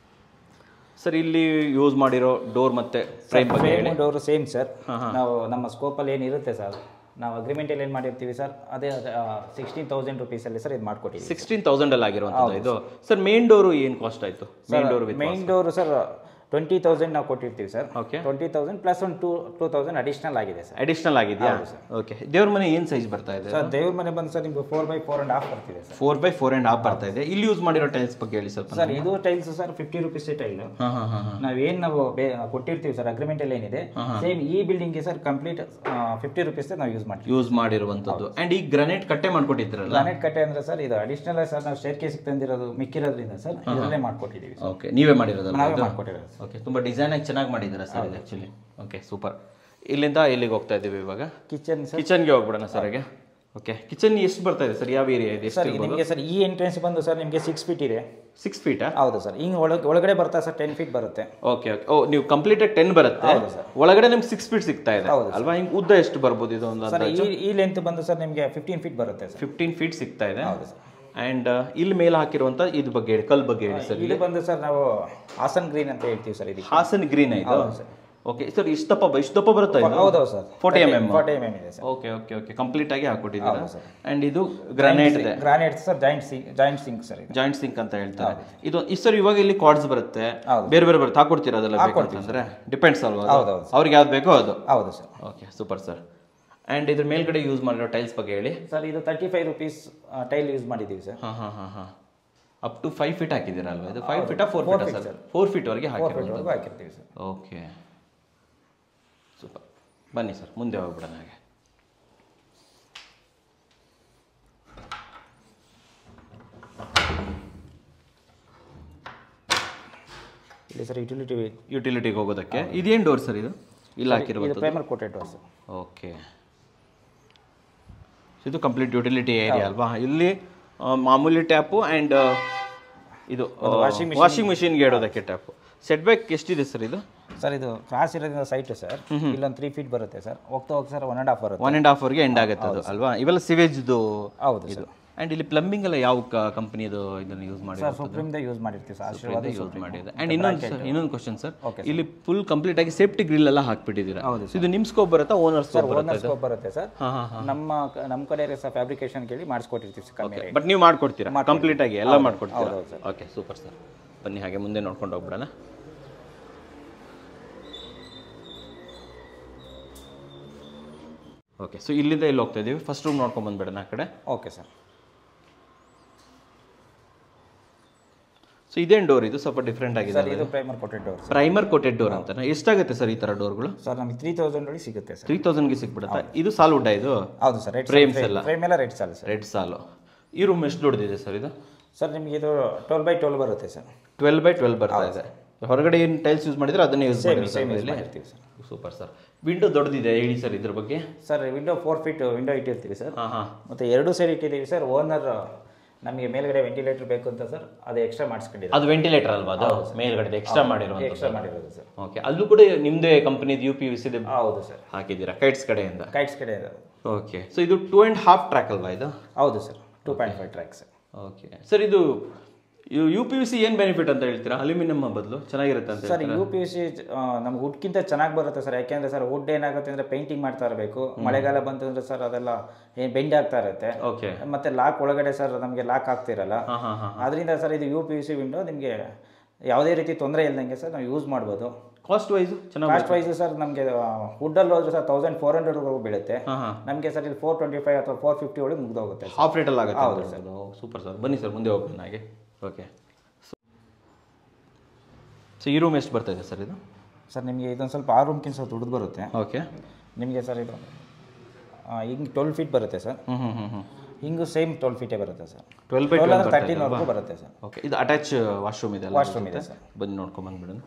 A: ಸರ್ ಇಲ್ಲಿ ಯೂಸ್ ಮಾಡಿರೋ ಡೋರ್ ಮತ್ತೆ ಫ್ರೇಮ್ ಬಗ್ಗೆ
B: ಸೇಮ್ ಡೋರು ಸೇಮ್ ಸರ್ ನಾವು ನಮ್ಮ ಸ್ಕೋಪಲ್ಲಿ ಏನಿರುತ್ತೆ ಸರ್ ನಾವು ಅಗ್ರಿಮೆಂಟಲ್ಲಿ ಏನು ಮಾಡಿರ್ತೀವಿ ಸರ್ ಅದೇ ಸಿಕ್ಸ್ಟೀನ್ ತೌಸಂಡ್ ರುಪೀಸಲ್ಲಿ ಸರ್ ಇದು ಮಾಡ್ಕೊಟ್ಟಿದ್ದೀವಿ
A: ಸಿಕ್ಸ್ಟೀನ್ ತೌಸಂಡ್ ಅಲ್ಲಿ ಆಗಿರುವಂಥದ್ದು ಇದು ಸರ್ ಮೇನ್ ಡೋರು ಏನು ಕಾಸ್ಟ್ ಆಯಿತು main door with
B: main door sir twenty thousand ನಾವು ಕೊಟ್ಟಿರ್ತೀವಿ sir
A: okay
B: twenty thousand plus ಒಂದು ಟೂ ಟೂ ತೌಸಂಡ್ ಅಡಿಷನಲ್ ಆಗಿದೆ ಸರ್
A: ಅಡಿಷನಲ್ ಆಗಿದೆಯಾ ಓಕೆ ದೇವ್ರ ಮನೆ ಏನು ಸೈಜ್ ಬರ್ತಾ ಇದೆ
B: ಸರ್ ದೇವ್ರ ಮನೆ ಬಂದು ಸರ್ ನಿಮ್ಗೆ four by four and half ಬರ್ತಿದೆ sir
A: four by four and half ಬರ್ತಾ ಇದೆ ಇಲ್ಲಿ ಯೂಸ್ ಮಾಡಿರೋ ಟೈಲ್ಸ್ ಬಗ್ಗೆ ಹೇಳಿ ಸ್ವಲ್ಪ
B: ಸರ್ ಇದು tiles sir fifty rupees tile
A: ಹಾಂ ಹಾಂ ಹಾಂ
B: ನಾವೇನು ನಾವು ಬೇ ಕೊಟ್ಟಿರ್ತೀವಿ ಸರ್ ಅಗ್ರಿಮೆಂಟಲ್ಲಿ ಏನಿದೆ ಸೇಮ್ ಈ ಬಿಲ್ಡಿಂಗ್ಗೆ ಸರ್ ಕಂಪ್ಲೀಟ್ ಫಿಫ್ಟಿ ರುಪೀಸ್ ನಾವು ಯೂಸ್ ಮಾಡ್ತೀವಿ
A: ಯೂಸ್ ಮಾಡಿರುವಂಥದ್ದು ಆ್ಯಂಡ್ ಈ ಗ್ರನೈಟ್ ಕಟ್ಟೆ ಮಾಡ್ಕೊಟ್ಟಿದ್ರಲ್ಲ
B: ಪ್ಲಾನೆಟ್ ಕಟ್ಟೆ ಅಂದ್ರೆ ಸರ್ ಇದು ಅಡಿಷನಲ್ ಸರ್ ನಾವು ಸ್ಟೇರ್ ಕೇಸಿಗೆ ತಂದಿರೋದು ಮಿಕ್ಕಿರೋದ್ರಿಂದ ಸರ್ ಇದರಲ್ಲೇ ಮಾಡ್ಕೊಟ್ಟಿದ್ದೀವಿ ಸರ್
A: ಓಕೆ ನೀವೇ ಮಾಡಿರೋದಲ್ಲ
B: ನಾವೇ ಮಾಡ್ಕೊಟ್ಟಿರೋದು ಸರ್
A: ಓಕೆ ತುಂಬ ಡಿಸೈನ್ ಆಗಿ ಚೆನ್ನಾಗಿ ಮಾಡಿದ್ದೀರಾ ಸರ್ ಇದು ಆ್ಯಕ್ಚುಲಿ ಓಕೆ ಸೂಪರ್ ಇಲ್ಲಿಂದ ಎಲ್ಲಿಗೆ ಹೋಗ್ತಾ ಇದ್ದೀವಿ ಇವಾಗ
B: ಕಿಚನ್ ಸರ್
A: ಕಿಚನ್ಗೆ ಹೋಗ್ಬಿಡೋಣ ಸರ್ ಹಾಗೆ ಓಕೆ ಕಿಚನ್ ಎಷ್ಟು ಬರ್ತಾ ಇದೆ ಸರ್ ಯಾವ ಏರಿಯಾ ಇದೆ
B: ಸರ್
A: ಎಷ್ಟು
B: ನಿಮಗೆ ಸರ್ ಈ ಎಂಟ್ರೆನ್ಸ್ ಬಂದು ಸರ್ ನಿಮಗೆ ಸಿಕ್ಸ್ ಫೀಟ್ ಇದೆ
A: ಸಿಕ್ಸ್ ಫೀಟಾ
B: ಹೌದು ಸರ್ ಹಿಂಗೆ ಒಳಗೆ ಒಳಗಡೆ ಬರ್ತಾ ಸರ್ ಟೆನ್ ಫೀಟ್ ಬರುತ್ತೆ
A: ಓಕೆ ಓಕೆ ಓ ನೀವು ಕಂಪ್ಲೀಟಾಗಿ ಟೆನ್ ಬರುತ್ತೆ ಒಳಗಡೆ ನಿಮ್ಗೆ ಸಿಕ್ಸ್ ಫೀಟ್ ಸಿಗ್ತಾ ಇದೆ ಅಲ್ವಾ ಹಿಂಗೆ ಉದ್ದ ಎಷ್ಟು ಬರ್ಬೋದು ಇದು ಒಂದು
B: ಸರ್ ಈ ಈ ಲೆಂತ್ ಬಂದು ಸರ್ ನಿಮಗೆ ಫಿಫ್ಟೀನ್ ಫೀಟ್ ಬರುತ್ತೆ ಸರ್
A: ಫಿಫ್ಟೀನ್ ಫೀಟ್ ಸಿಗ್ತಾ ಇದೆ ಆ್ಯಂಡ್ ಇಲ್ಲಿ ಮೇಲೆ ಹಾಕಿರುವಂಥ ಇದು ಬಗ್ಗೆ ಹೇಳಿ ಕಲ್ ಬಗ್ಗೆ ಹೇಳಿ ಸರ್
B: ಇದು ಬಂದು ಸರ್ ನಾವು ಹಾಸನ್ ಗ್ರೀನ್ ಅಂತ ಹೇಳ್ತೀವಿ ಸರ್ ಇದಕ್ಕೆ
A: ಹಾಸನ್ ಗ್ರೀನ್ ಇದು ಓಕೆ ಸರ್ ಇಷ್ಟು ದಪ್ಪ ಇಷ್ಟು ದಪ್ಪ ಬರುತ್ತಾ ಇದು
B: ಹೌದೌದು sir
A: forty M M
B: forty M M ಇದೆ sir
A: okay okay okay complete ಆಗಿ ಹಾಕೊಟ್ಟಿದ್ದೀರಾ ಆ್ಯಂಡ್ ಇದು ಗ್ರಾನೈಟ್ ಇದೆ
B: granite sir joint sink joint sink sir ಇದು
A: ಜಾಯಿಂಟ್ ಸಿಂಕ್ ಅಂತ ಹೇಳ್ತಾರೆ ಇದು ಈ ಸರ್ ಇವಾಗ ಇಲ್ಲಿ ಕಾರ್ಡ್ಸ್ ಬರುತ್ತೆ ಬೇರೆ ಬೇರೆ ಬರುತ್ತೆ ಹಾಕೊಡ್ತೀರಾ ಅದೆಲ್ಲ ಬೇಕಂತಂದ್ರೆ ಡಿಪೆಂಡ್ಸ್ ಅಲ್ವಾ ಅದು?
B: ಹೌದೌದು.
A: ಅವ್ರಿಗೆ ಯಾವ್ದು ಬೇಕೋ ಅದು
B: ಹೌದು sir
A: okay super sir and ಇದ್ರ ಮೇಲ್ಗಡೆ ಯೂಸ್ ಮಾಡಿರೋ ಟೈಲ್ಸ್ ಬಗ್ಗೆ ಹೇಳಿ
B: ಸರ್ ಇದು thirty five rupees tile use ಮಾಡಿದ್ದೀವಿ ಸರ್
A: ಹಾಂ ಹಾಂ ಹಾಂ ಹಾಂ ಅಪ್ ಟು ಫೈವ್ ಫೀಟ್ ಹಾಕಿದ್ದೀರಾ ಅಲ್ವಾ ಇದು ಫೈವ್ ಫೀಟಾ ಫೋರ್ ಫೀಟಾ ಸರ್ ಫೋರ್ ಫೀಟ್ವರೆಗೆ ಹಾಕಿರೋದು
B: ಫೋಟೋವರೆಗೂ ಹಾಕಿರ್ತೀವಿ ಸರ್
A: ಓಕೆ ಸೂಪರ್ ಬನ್ನಿ ಸರ್ ಮುಂದೆ ಹೋಗ್ಬಿಡೋಣ ಹಾಗೆ
B: ಇಲ್ಲಿ ಸರ್ ಯುಟಿಲಿಟಿ
A: ಯುಟಿಲಿಟಿಗೆ ಹೋಗೋದಕ್ಕೆ ಇದೇನು ಡೋರ್ ಸರ್ ಇದು ಇಲ್ಲ ಹಾಕಿರುವಂಥದ್ದು
B: ಇದು primer coated door sir
A: okay ಇದು ಕಂಪ್ಲೀಟ್ ಯುಟಿಲಿಟಿ ಏರಿಯಾ ಅಲ್ವಾ ಇಲ್ಲಿ ಆ, ಮಾಮೂಲಿ ಟ್ಯಾಪು ಆ್ಯಂಡ್ ಇದು ವಾಷಿಂಗ್ ಮಿಷಿನ್ಗೆ ಇಡೋದಕ್ಕೆ ಟ್ಯಾಪು ಸೆಟ್ ಬ್ಯಾಕ್ ಎಷ್ಟಿದೆ ಸರ್ ಇದು
B: ಸರ್ ಇದು ಕ್ರಾಸ್ ಇರೋದ್ರಿಂದ ಸೈಟ್ ಸರ್ ಇಲ್ಲೊಂದು ತ್ರೀ ಫೀಟ್ ಬರುತ್ತೆ ಸರ್ ಹೋಗ್ತಾ ಹೋಗಿ ಸರ್ ಒನ್ ಆ್ಯಂಡ್ ಹಾಫ್ ಬರುತ್ತೆ
A: ಒನ್ ಆ್ಯಂಡ್ ಹಾಫ್ವರೆಗೆ ಎಂಡ್ ಆಗುತ್ತೆ ಅದು ಅಲ್ವಾ ಇವೆಲ್ಲ ಸಿವೇಜ್ದು
B: ಹೌದು
A: ಇದು ಆ್ಯಂಡ್ ಇಲ್ಲಿ ಪ್ಲಂಬಿಂಗ್ ಎಲ್ಲ ಯಾವ ಕಂಪನಿದು ಇದನ್ನು ಯೂಸ್ ಮಾಡಿ
B: ಸರ್ ಸುಪ್ರೀಮ್ದೇ ಯೂಸ್ ಮಾಡಿರ್ತೀವಿ ಸರ್ ಆಶೀರ್ವಾದ
A: ಯೂಸ್ ಮಾಡಿದೆ ಆ್ಯಂಡ್ ಇನ್ನೊಂದು ಸರ್ ಇನ್ನೊಂದು ಕ್ವಶನ್ ಸರ್ ಇಲ್ಲಿ ಫುಲ್ ಕಂಪ್ಲೀಟ್ ಆಗಿ ಸೇಫ್ಟಿ ಗ್ರಿಲ್ ಎಲ್ಲ ಹಾಕ್ಬಿಟ್ಟಿದ್ದೀರಾ So ಇದು ನಿಮ್ಮ ಸ್ಕೋಪ್ ಬರುತ್ತಾ ಓನರ್ ಸ್ಕೋಪ್ ಬರುತ್ತಾ
B: ಓನರ್ ಸ್ಕೋಪ್ ಬರುತ್ತೆ ಸರ್
A: ಹಾಂ ಹಾಂ
B: ನಮ್ಮ ನಮ್ಮ ಕಡೆ ಸರ್ ಫ್ಯಾಬ್ರಿಕೇಶನ್ ಕೇಳಿ ಮಾಡಿಸ್ಕೊಟ್ಟಿರ್ತೀವಿ ಸರ್ ಕಮ್ಮಿ ರೇಟ್
A: ಬಟ್ ನೀವು ಮಾಡ್ಕೊಡ್ತೀರಾ ಕಂಪ್ಲೀಟ್ ಆಗಿ ಎಲ್ಲ ಮಾಡ್ಕೊಡ್ತೀರಾ ಓಕೆ ಸೂಪರ್ ಸರ್ ಬನ್ನಿ ಹಾಗೆ ಮುಂದೆ ನೋಡ್ಕೊಂಡು ಹೋಗ್ಬಿಡೋಣ ಓಕೆ ಸೊ ಇಲ್ಲಿಂದ ಇಲ್ಲಿ ಹೋಗ್ತಾ ಇದೀವಿ ಫಸ್ಟ್ ರೂಮ್ ನೋಡ್ಕೊಂಡು ಬಂದ್ಬಿಡೋಣ ಆ ಕಡೆ
B: ಓಕೆ ಸರ್
A: ಸೊ ಇದೇನು ಡೋರ್ ಇದು ಸ್ವಲ್ಪ ಡಿಫ್ರೆಂಟ್ ಆಗಿದೆ
B: ಸರ್ ಇದು primer coated door sir
A: primer coated door ಅಂತ ಎಷ್ಟಾಗುತ್ತೆ ಸರ್ ಈ ಥರ ಡೋರ್ಗಳು
B: ಸರ್ ನಮಗೆ ತ್ರೀ ತೌಸಂಡ್ ಒಳಗೆ ಸಿಗುತ್ತೆ ಸರ್
A: ತ್ರೀ ತೌಸಂಡ್ಗೆ ಸಿಕ್ಬಿಡುತ್ತಾ ಇದು ಸಾಲ್ವುಡ್ಡ ಇದು
B: ಹೌದು ಸರ್ ರೇಟ್
A: Frames ಎಲ್ಲ?
B: ಫ್ರೇಮ್ ಎಲ್ಲ ರೇಟ್ ಸರ್ ಸರ್
A: ರೆಡ್ ಸಾಲು ಈ ರೂಮ್ ಎಷ್ಟು ದೊಡ್ಡದಿದೆ ಸರ್ ಇದು
B: ಸರ್ ನಿಮಗೆ ಇದು ಟ್ವೆಲ್ ಬೈ ಟ್ವೆಲ್ ಬರುತ್ತೆ ಸರ್
A: ಟ್ವೆಲ್ ಬೈ ಟ್ವೆಲ್ ಬರ್ತಾ ಇದೆ ಹೊರಗಡೆ ಏನು ಟೈಲ್ಸ್ ಯೂಸ್ ಮಾಡಿದ್ರೆ ಅದನ್ನೇ ಯೂಸ್
B: ಸೇಮ್
A: ಮಾಡಿರ್ತಾರೆ
B: ಯೂಸ್ ಮಾಡಿರ್ತೀವಿ ಸರ್
A: ಸೂಪರ್ ಸರ್ ವಿಂಡೋ ದೊಡ್ಡದಿದೆ ಹೇಳಿ ಸರ್ ಇದ್ರ ಬಗ್ಗೆ
B: sir window four feet window ಇಟ್ಟಿರ್ತೀವಿ ಸರ್
A: ಹಾಂ ಹಾಂ
B: ಮತ್ತು ಎರಡು ಸೈಡ್ ಇಟ್ಟಿದ್ದೀವಿ ಸರ್ ಓನರ್ ನಮಗೆ ಮೇಲ್ಗಡೆ ವೆಂಟಿಲೇಟರ್ ಬೇಕು ಅಂತ ಸರ್ ಅದು ಎಕ್ಸ್ಟ್ರಾ ಮಾಡಿಸ್ಕೊಂಡಿದ್ದಾರೆ
A: ಅದು ವೆಂಟಿಲೇಟರ್ ಅಲ್ವಾ ಅದು ಮೇಲ್ಗಡೆ ಎಕ್ಸ್ಟ್ರಾ ಮಾಡಿರುವಂಥದ್ದು
B: ಎಕ್ಸ್ಟ್ರಾ ಮಾಡಿರೋದು ಸರ್
A: ಓಕೆ ಅಲ್ಲೂ ಕೂಡ ನಿಮ್ಮದೇ ಕಂಪನಿದು ಯು ಪಿ ಯು ಸಿ
B: ಹೌದು ಸರ್
A: ಹಾಕಿದ್ದೀರಾ ಕೈಟ್ಸ್ ಕಡೆಯಿಂದ
B: ಕೈಟ್ಸ್ ಕಡೆ ಇದೆ.
A: ಓಕೆ ಸೊ ಇದು ಟೂ ಆ್ಯಂಡ್ ಹಾಫ್ ಟ್ರ್ಯಾಕ್ ಅಲ್ವಾ ಇದು
B: ಹೌದು sir two point five track sir
A: okay sir ಇದು ಯು ಪಿ ಯು ಸಿ ಏನು ಬೆನಿಫಿಟ್ ಅಂತ ಹೇಳ್ತೀರಾ ಅಲ್ಯೂಮಿನಿಯಂ ಬದಲು ಚೆನ್ನಾಗಿರುತ್ತೆ ಅಂತ
B: sir U P U C ನಮ್ಗೆ ವುಡ್ಗಿಂತ ಚೆನ್ನಾಗಿ ಬರುತ್ತೆ ಸರ್ ಯಾಕೆಂದ್ರೆ ಸರ್ ವುಡ್ ಏನಾಗುತ್ತೆ ಅಂದರೆ ಪೇಂಟಿಂಗ್ ಮಾಡ್ತಾ ಇರಬೇಕು ಮಳೆಗಾಲ ಬಂತಂದ್ರೆ ಸರ್ ಅದೆಲ್ಲ ಏನು ಬೆಂಡ್ ಆಗ್ತಾ ಇರುತ್ತೆ
A: ಓಕೆ
B: ಮತ್ತೆ ಲಾಕ್ ಒಳಗಡೆ ಸರ್ ನಮಗೆ ಲಾಕ್ ಆಗ್ತಿರಲ್ಲ
A: ಹಾಂ ಹಾಂ ಹಾಂ
B: ಅದರಿಂದ ಸರ್ ಇದು U P U C window ನಿಮಗೆ ಯಾವುದೇ ರೀತಿ ತೊಂದರೆ ಇಲ್ದಂಗೆ ಸರ್ ನಾವು ಯೂಸ್ ಮಾಡ್ಬೋದು
A: ಕಾಸ್ಟ್ ವೈಸು ಚೆನ್ನಾಗಿ
B: ಕಾಸ್ಟ್ ವೈಸ್ ಸರ್ ನಮಗೆ ವುಡ್ಡಲ್ಲಿ ಹೋದ್ರೆ ಸರ್ ತೌಸಂಡ್ ಫೋರ್ ಹಂಡ್ರೆಡ್ವರೆಗೂ ಬೀಳುತ್ತೆ
A: ಹಾಂ ಹಾಂ
B: ನಮಗೆ ಸರ್ ಇಲ್ಲಿ ಫೋರ್ ಟ್ವೆಂಟಿ ಫೈವ್ ಅಥವಾ ಫೋರ್ ಫಿಫ್ಟಿ ಒಳಗೆ ಮುಗ್ದೋಗುತ್ತೆ
A: ಹಾಫ್ ರೇಟಲ್ಲಿ ಆಗುತ್ತೆ ಸೂಪರ್ ಸರ್ ಬನ್ನಿ ಸರ್ ಮುಂದೆ ಹೋಗೋಣ ಹಾಗೆ ಓಕೆ ಸೊ ಈ ರೂಮ್ ಎಷ್ಟು ಬರ್ತಾ ಇದೆ ಸರ್ ಇದು
B: ಸರ್ ನಿಮಗೆ ಇದೊಂದು ಸ್ವಲ್ಪ ಆ ರೂಮ್ಗಿಂತ ಸ್ವಲ್ಪ ದುಡ್ಡು ಬರುತ್ತೆ
A: ಓಕೆ
B: ನಿಮಗೆ ಸರ್ ಇದು ಆ, ಹಿಂಗೆ ಟ್ವೆಲ್ ಫೀಟ್ ಬರುತ್ತೆ ಸರ್
A: ಹ್ಞೂ ಹ್ಞೂ ಹ್ಞೂ ಹ್ಞೂ
B: ಹಿಂಗೂ ಸೇಮ್ ಟ್ವೆಲ್ ಫೀಟೇ ಬರುತ್ತೆ sir
A: twelve by
B: twelve
A: twelve
B: ಅಂದರೆ ತರ್ಟೀನ್ವರೆಗೂ ಬರುತ್ತೆ ಸರ್
A: ಓಕೆ ಇದು ಅಟ್ಯಾಚ್ ವಾಶ್ರೂಮ್ ಇದೆ
B: ವಾಶ್ರೂಮ್ ಇದೆ ಸರ್
A: ಬಂದು ನೋಡ್ಕೊಂಡ್ ಬಂದ್ಬಿಡೋಣ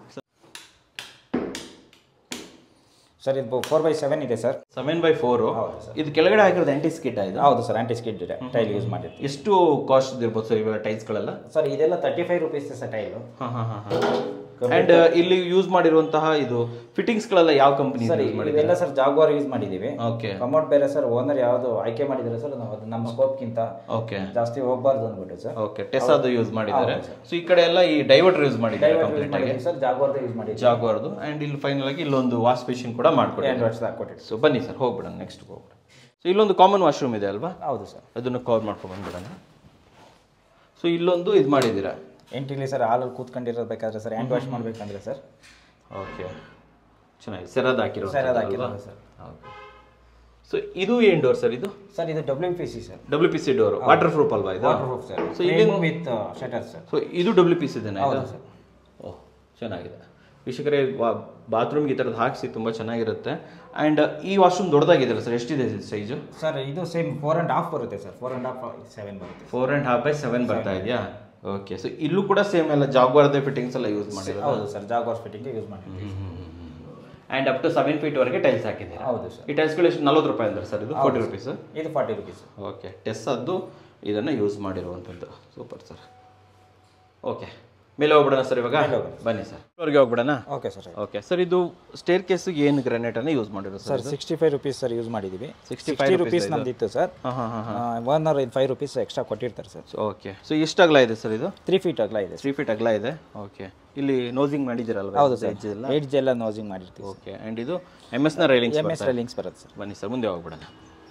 B: ಸರ್ ಇದು ಫೋರ್ ಬೈ ಸೆವೆನ್ ಇದೆ ಸರ್
A: ಸೆವೆನ್ ಬೈ ಫೋರು ಇದು ಕೆಳಗಡೆ ಹಾಕಿರೋದು ಆಂಟಿ ಸ್ಕಿಟ್ ಇದು
B: ಹೌದು ಸರ್ ಆಂಟಿ ಸ್ಕಿಡ್ ಇದೆ ಟೈಲ್ ಯೂಸ್ ಮಾಡಿರ್ತೀವಿ
A: ಎಷ್ಟು ಕಾಸ್ಟ್ ಇರ್ಬೋದು ಸರ್ ಇವೆಲ್ಲ ಟೈಲ್ಸ್ಗಳೆಲ್ಲ
B: ಸರ್ ಇದೆಲ್ಲ thirty five rupees sir tile
A: ಹಾಂ ಹಾಂ ಹಾಂ ಆ್ಯಂಡ್ ಇಲ್ಲಿ ಯೂಸ್ ಮಾಡಿರುವಂತಹ ಇದು ಫಿಟ್ಟಿಂಗ್ಸ್ಗಳೆಲ್ಲ ಯಾವ ಕಂಪ್ನಿ
B: ಸರ್ ಇವೆಲ್ಲ ಸರ್ ಜಾಗ್ವಾರ್ ಯೂಸ್ ಮಾಡಿದ್ದೀವಿ
A: ಓಕೆ
B: ಕಮೋಟ್ ಬೇರೆ ಸರ್ ಓನರ್ ಯಾವುದು ಆಯ್ಕೆ ಮಾಡಿದ್ದಾರೆ ಸರ್ ನಾವು ಅದು ನಮ್ಮ ಸ್ಕೋಪ್ಗಿಂತ
A: ಓಕೆ
B: ಜಾಸ್ತಿ ಹೋಗ್ಬಾರ್ದು ಅಂದ್ಬಿಟ್ಟು ಸರ್
A: ಓಕೆ ಟೆಸ್ ಅದು ಯೂಸ್ ಮಾಡಿದ್ದಾರೆ ಸೊ ಈ ಕಡೆ ಎಲ್ಲ ಈ ಡೈವರ್ಟರ್ ಯೂಸ್ ಮಾಡಿದ್ದಾರೆ ಕಂಪ್ಲೀಟ್ ಆಗಿ
B: ಸರ್ ಜಾಗ್ವಾರ್ದು ಯೂಸ್ ಮಾಡಿದ್ದೀವಿ
A: ಜಾಗ್ವಾರ್ದು ಆ್ಯಂಡ್ ಇಲ್ಲಿ ಫೈನಲ್ ಆಗಿ ಇಲ್ಲೊಂದು ವಾಶ್ ಬೇಸಿನ್ ಕೂಡ ಮಾಡ್ಕೊಡಿ
B: ಎರಡು ವರ್ಷದ ಹಾಕ್ಕೊಟ್ಟಿದ್ದು
A: ಸೊ ಬನ್ನಿ ಸರ್ ಹೋಗ್ಬಿಡೋಣ ನೆಕ್ಸ್ಟ್ ಹೋಗ್ಬಿಡೋಣ ಸೊ ಇಲ್ಲೊಂದು ಕಾಮನ್ ವಾಶ್ರೂಮ್ ಇದೆ ಅಲ್ವಾ
B: ಹೌದು ಸರ್
A: ಅದನ್ನು ಕವರ್ ಮಾಡ್ಕೊಂಡು ಬಂದ್ಬಿಡೋಣ ಸೊ ಇಲ್ಲೊಂದು ಇದು ಮಾಡಿದ್ದೀರಾ
B: ಎಂಟಿಲಿ ಸರ್ ಹಾಲಲ್ಲಿ ಕೂತ್ಕೊಂಡಿರಬೇಕಾದ್ರೆ ಸರ್ ಹ್ಯಾಂಡ್ ವಾಶ್ ಮಾಡಬೇಕಂದ್ರೆ ಸರ್
A: ಓಕೆ ಚೆನ್ನಾಗಿ ಸೆರದ್ ಹಾಕಿರೋ
B: ಸೆರದ್ ಹಾಕಿರೋದು ಸರ್
A: ಸೊ ಇದು ಏನ್ ಡೋರ್ ಸರ್ ಇದು
B: ಸರ್ ಇದು W P C sir
A: W P C door waterproof ಅಲ್ವಾ ಇದು
B: ವಾಟರ್ ಪ್ರೂಫ್ ಸರ್
A: So ಇಲ್ಲಿ-
B: ವಿತ್ ಶಟರ್ ಸರ್
A: ಸೊ ಇದು ಡಬ್ಲ್ಯೂ ಪಿ ಸಿ ಇದೆನಾ ಇದು
B: ಹೌದು ಸರ್
A: ಓಹ್ ಚೆನ್ನಾಗಿದೆ ವೀಕ್ಷಕರೇ ಬಾತ್ರೂಮ್ಗೆ ಈ ಥರದ್ದು ಹಾಕಿಸಿ ತುಂಬ ಚೆನ್ನಾಗಿರುತ್ತೆ ಆ್ಯಂಡ್ ಈ ವಾಶ್ರೂಮ್ ದೊಡ್ಡದಾಗಿದೆ ಸರ್ ಎಷ್ಟಿದೆ ಸೈಜು
B: ಸರ್ ಇದು ಸೇಮ್ ಫೋರ್ ಆ್ಯಂಡ್ ಹಾಫ್ ಬರುತ್ತೆ sir four and half seven ಬರುತ್ತೆ
A: four and half by seven ಬರ್ತಾ ಇದೆಯಾ ಓಕೆ ಸೊ ಇಲ್ಲೂ ಕೂಡ ಸೇಮ್ ಎಲ್ಲ ಜಾಗ್ವಾರ್ದೇ ಫಿಟ್ಟಿಂಗ್ಸ್ ಎಲ್ಲ ಯೂಸ್ ಮಾಡಿರೋದು
B: ಹೌದು ಸರ್ ಜಾಗ್ವಾರ್ ಫಿಟ್ಟಿಂಗ್ ಯೂಸ್ ಮಾಡಿದ್ದೀವಿ
A: ಆ್ಯಂಡ್ ಅಪ್ ಟು ಸೆವೆನ್ ಫೀಟ್ವರೆಗೆ ಟೈಲ್ಸ್ ಹಾಕಿದ್ದೀರಾ
B: ಹೌದು ಸರ್
A: ಈ ಟೈಲ್ಸ್ಗಳು ಎಷ್ಟು ನಲ್ವತ್ತು ರೂಪಾಯಿ ಅಂದ್ರೆ ಸರ್ ಇದು ಫೋರ್ಟಿ ರುಪೀಸ್
B: ಇದು ಫಾರ್ಟಿ ರುಪೀಸ್
A: ಓಕೆ ಟೆಸ್ ಅದು ಇದನ್ನು ಯೂಸ್ ಮಾಡಿರುವಂಥದ್ದು ಸೂಪರ್ ಸರ್ ಓಕೆ ಮೇಲೆ ಹೋಗ್ಬಿಡೋಣ ಸರ್ ಇವಾಗ
B: ಮೇಲೆ ಹೋಗೋಣ.
A: ಬನ್ನಿ ಸರ್ ಅವ್ರಿಗೆ ಹೋಗ್ಬಿಡೋಣ
B: ಓಕೆ ಸರ್
A: ಓಕೆ ಸರ್ ಇದು ಸ್ಟೇರ್ ಕೇಸಿಗೆ ಏನು ಗ್ರಾನೈಟನ್ನು ಯೂಸ್ ಮಾಡಿರೋದು sir
B: sir sixty five rupees sir use ಮಾಡಿದ್ದೀವಿ
A: 65
B: ಸಿಕ್ಸ್ಟಿ ರುಪೀಸ್ ನಮ್ದಿತ್ತು ಸರ್
A: ಹಾಂ ಹಾಂ ಹಾಂ
B: one hour five rupees extra ಕೊಟ್ಟಿರ್ತಾರೆ ಸರ್
A: ಓಕೆ ಸೊ ಎಷ್ಟು ಅಗಲ ಇದೆ ಸರ್ ಇದು
B: ತ್ರೀ ಫೀಟ್ ಅಗಲ ಇದೆ
A: ತ್ರೀ ಫೀಟ್ ಅಗಲ ಇದೆ ಓಕೆ ಇಲ್ಲಿ ನೋಸಿಂಗ್ ಮಾಡಿದ್ದೀರಲ್ವ
B: ಹೌದು ಸರ್
A: edge ಎಲ್ಲ
B: ಏಡ್ಜ್ ಎಲ್ಲ ನೋಸಿಂಗ್ ಮಾಡಿರ್ತೀವಿ
A: ಓಕೆ ಆ್ಯಂಡ್ ಇದು ಎಮ್ ಎಸ್ನ ರೈಲಿಂಗ್ಸ್
B: ಎಮ್ ಎಸ್ ಲಿಂಕ್ಸ್ ಬರುತ್ತೆ ಸರ್
A: ಬನ್ನಿ ಸರ್ ಮುಂದೆ ಹೋಗ್ಬಿಡೋಣ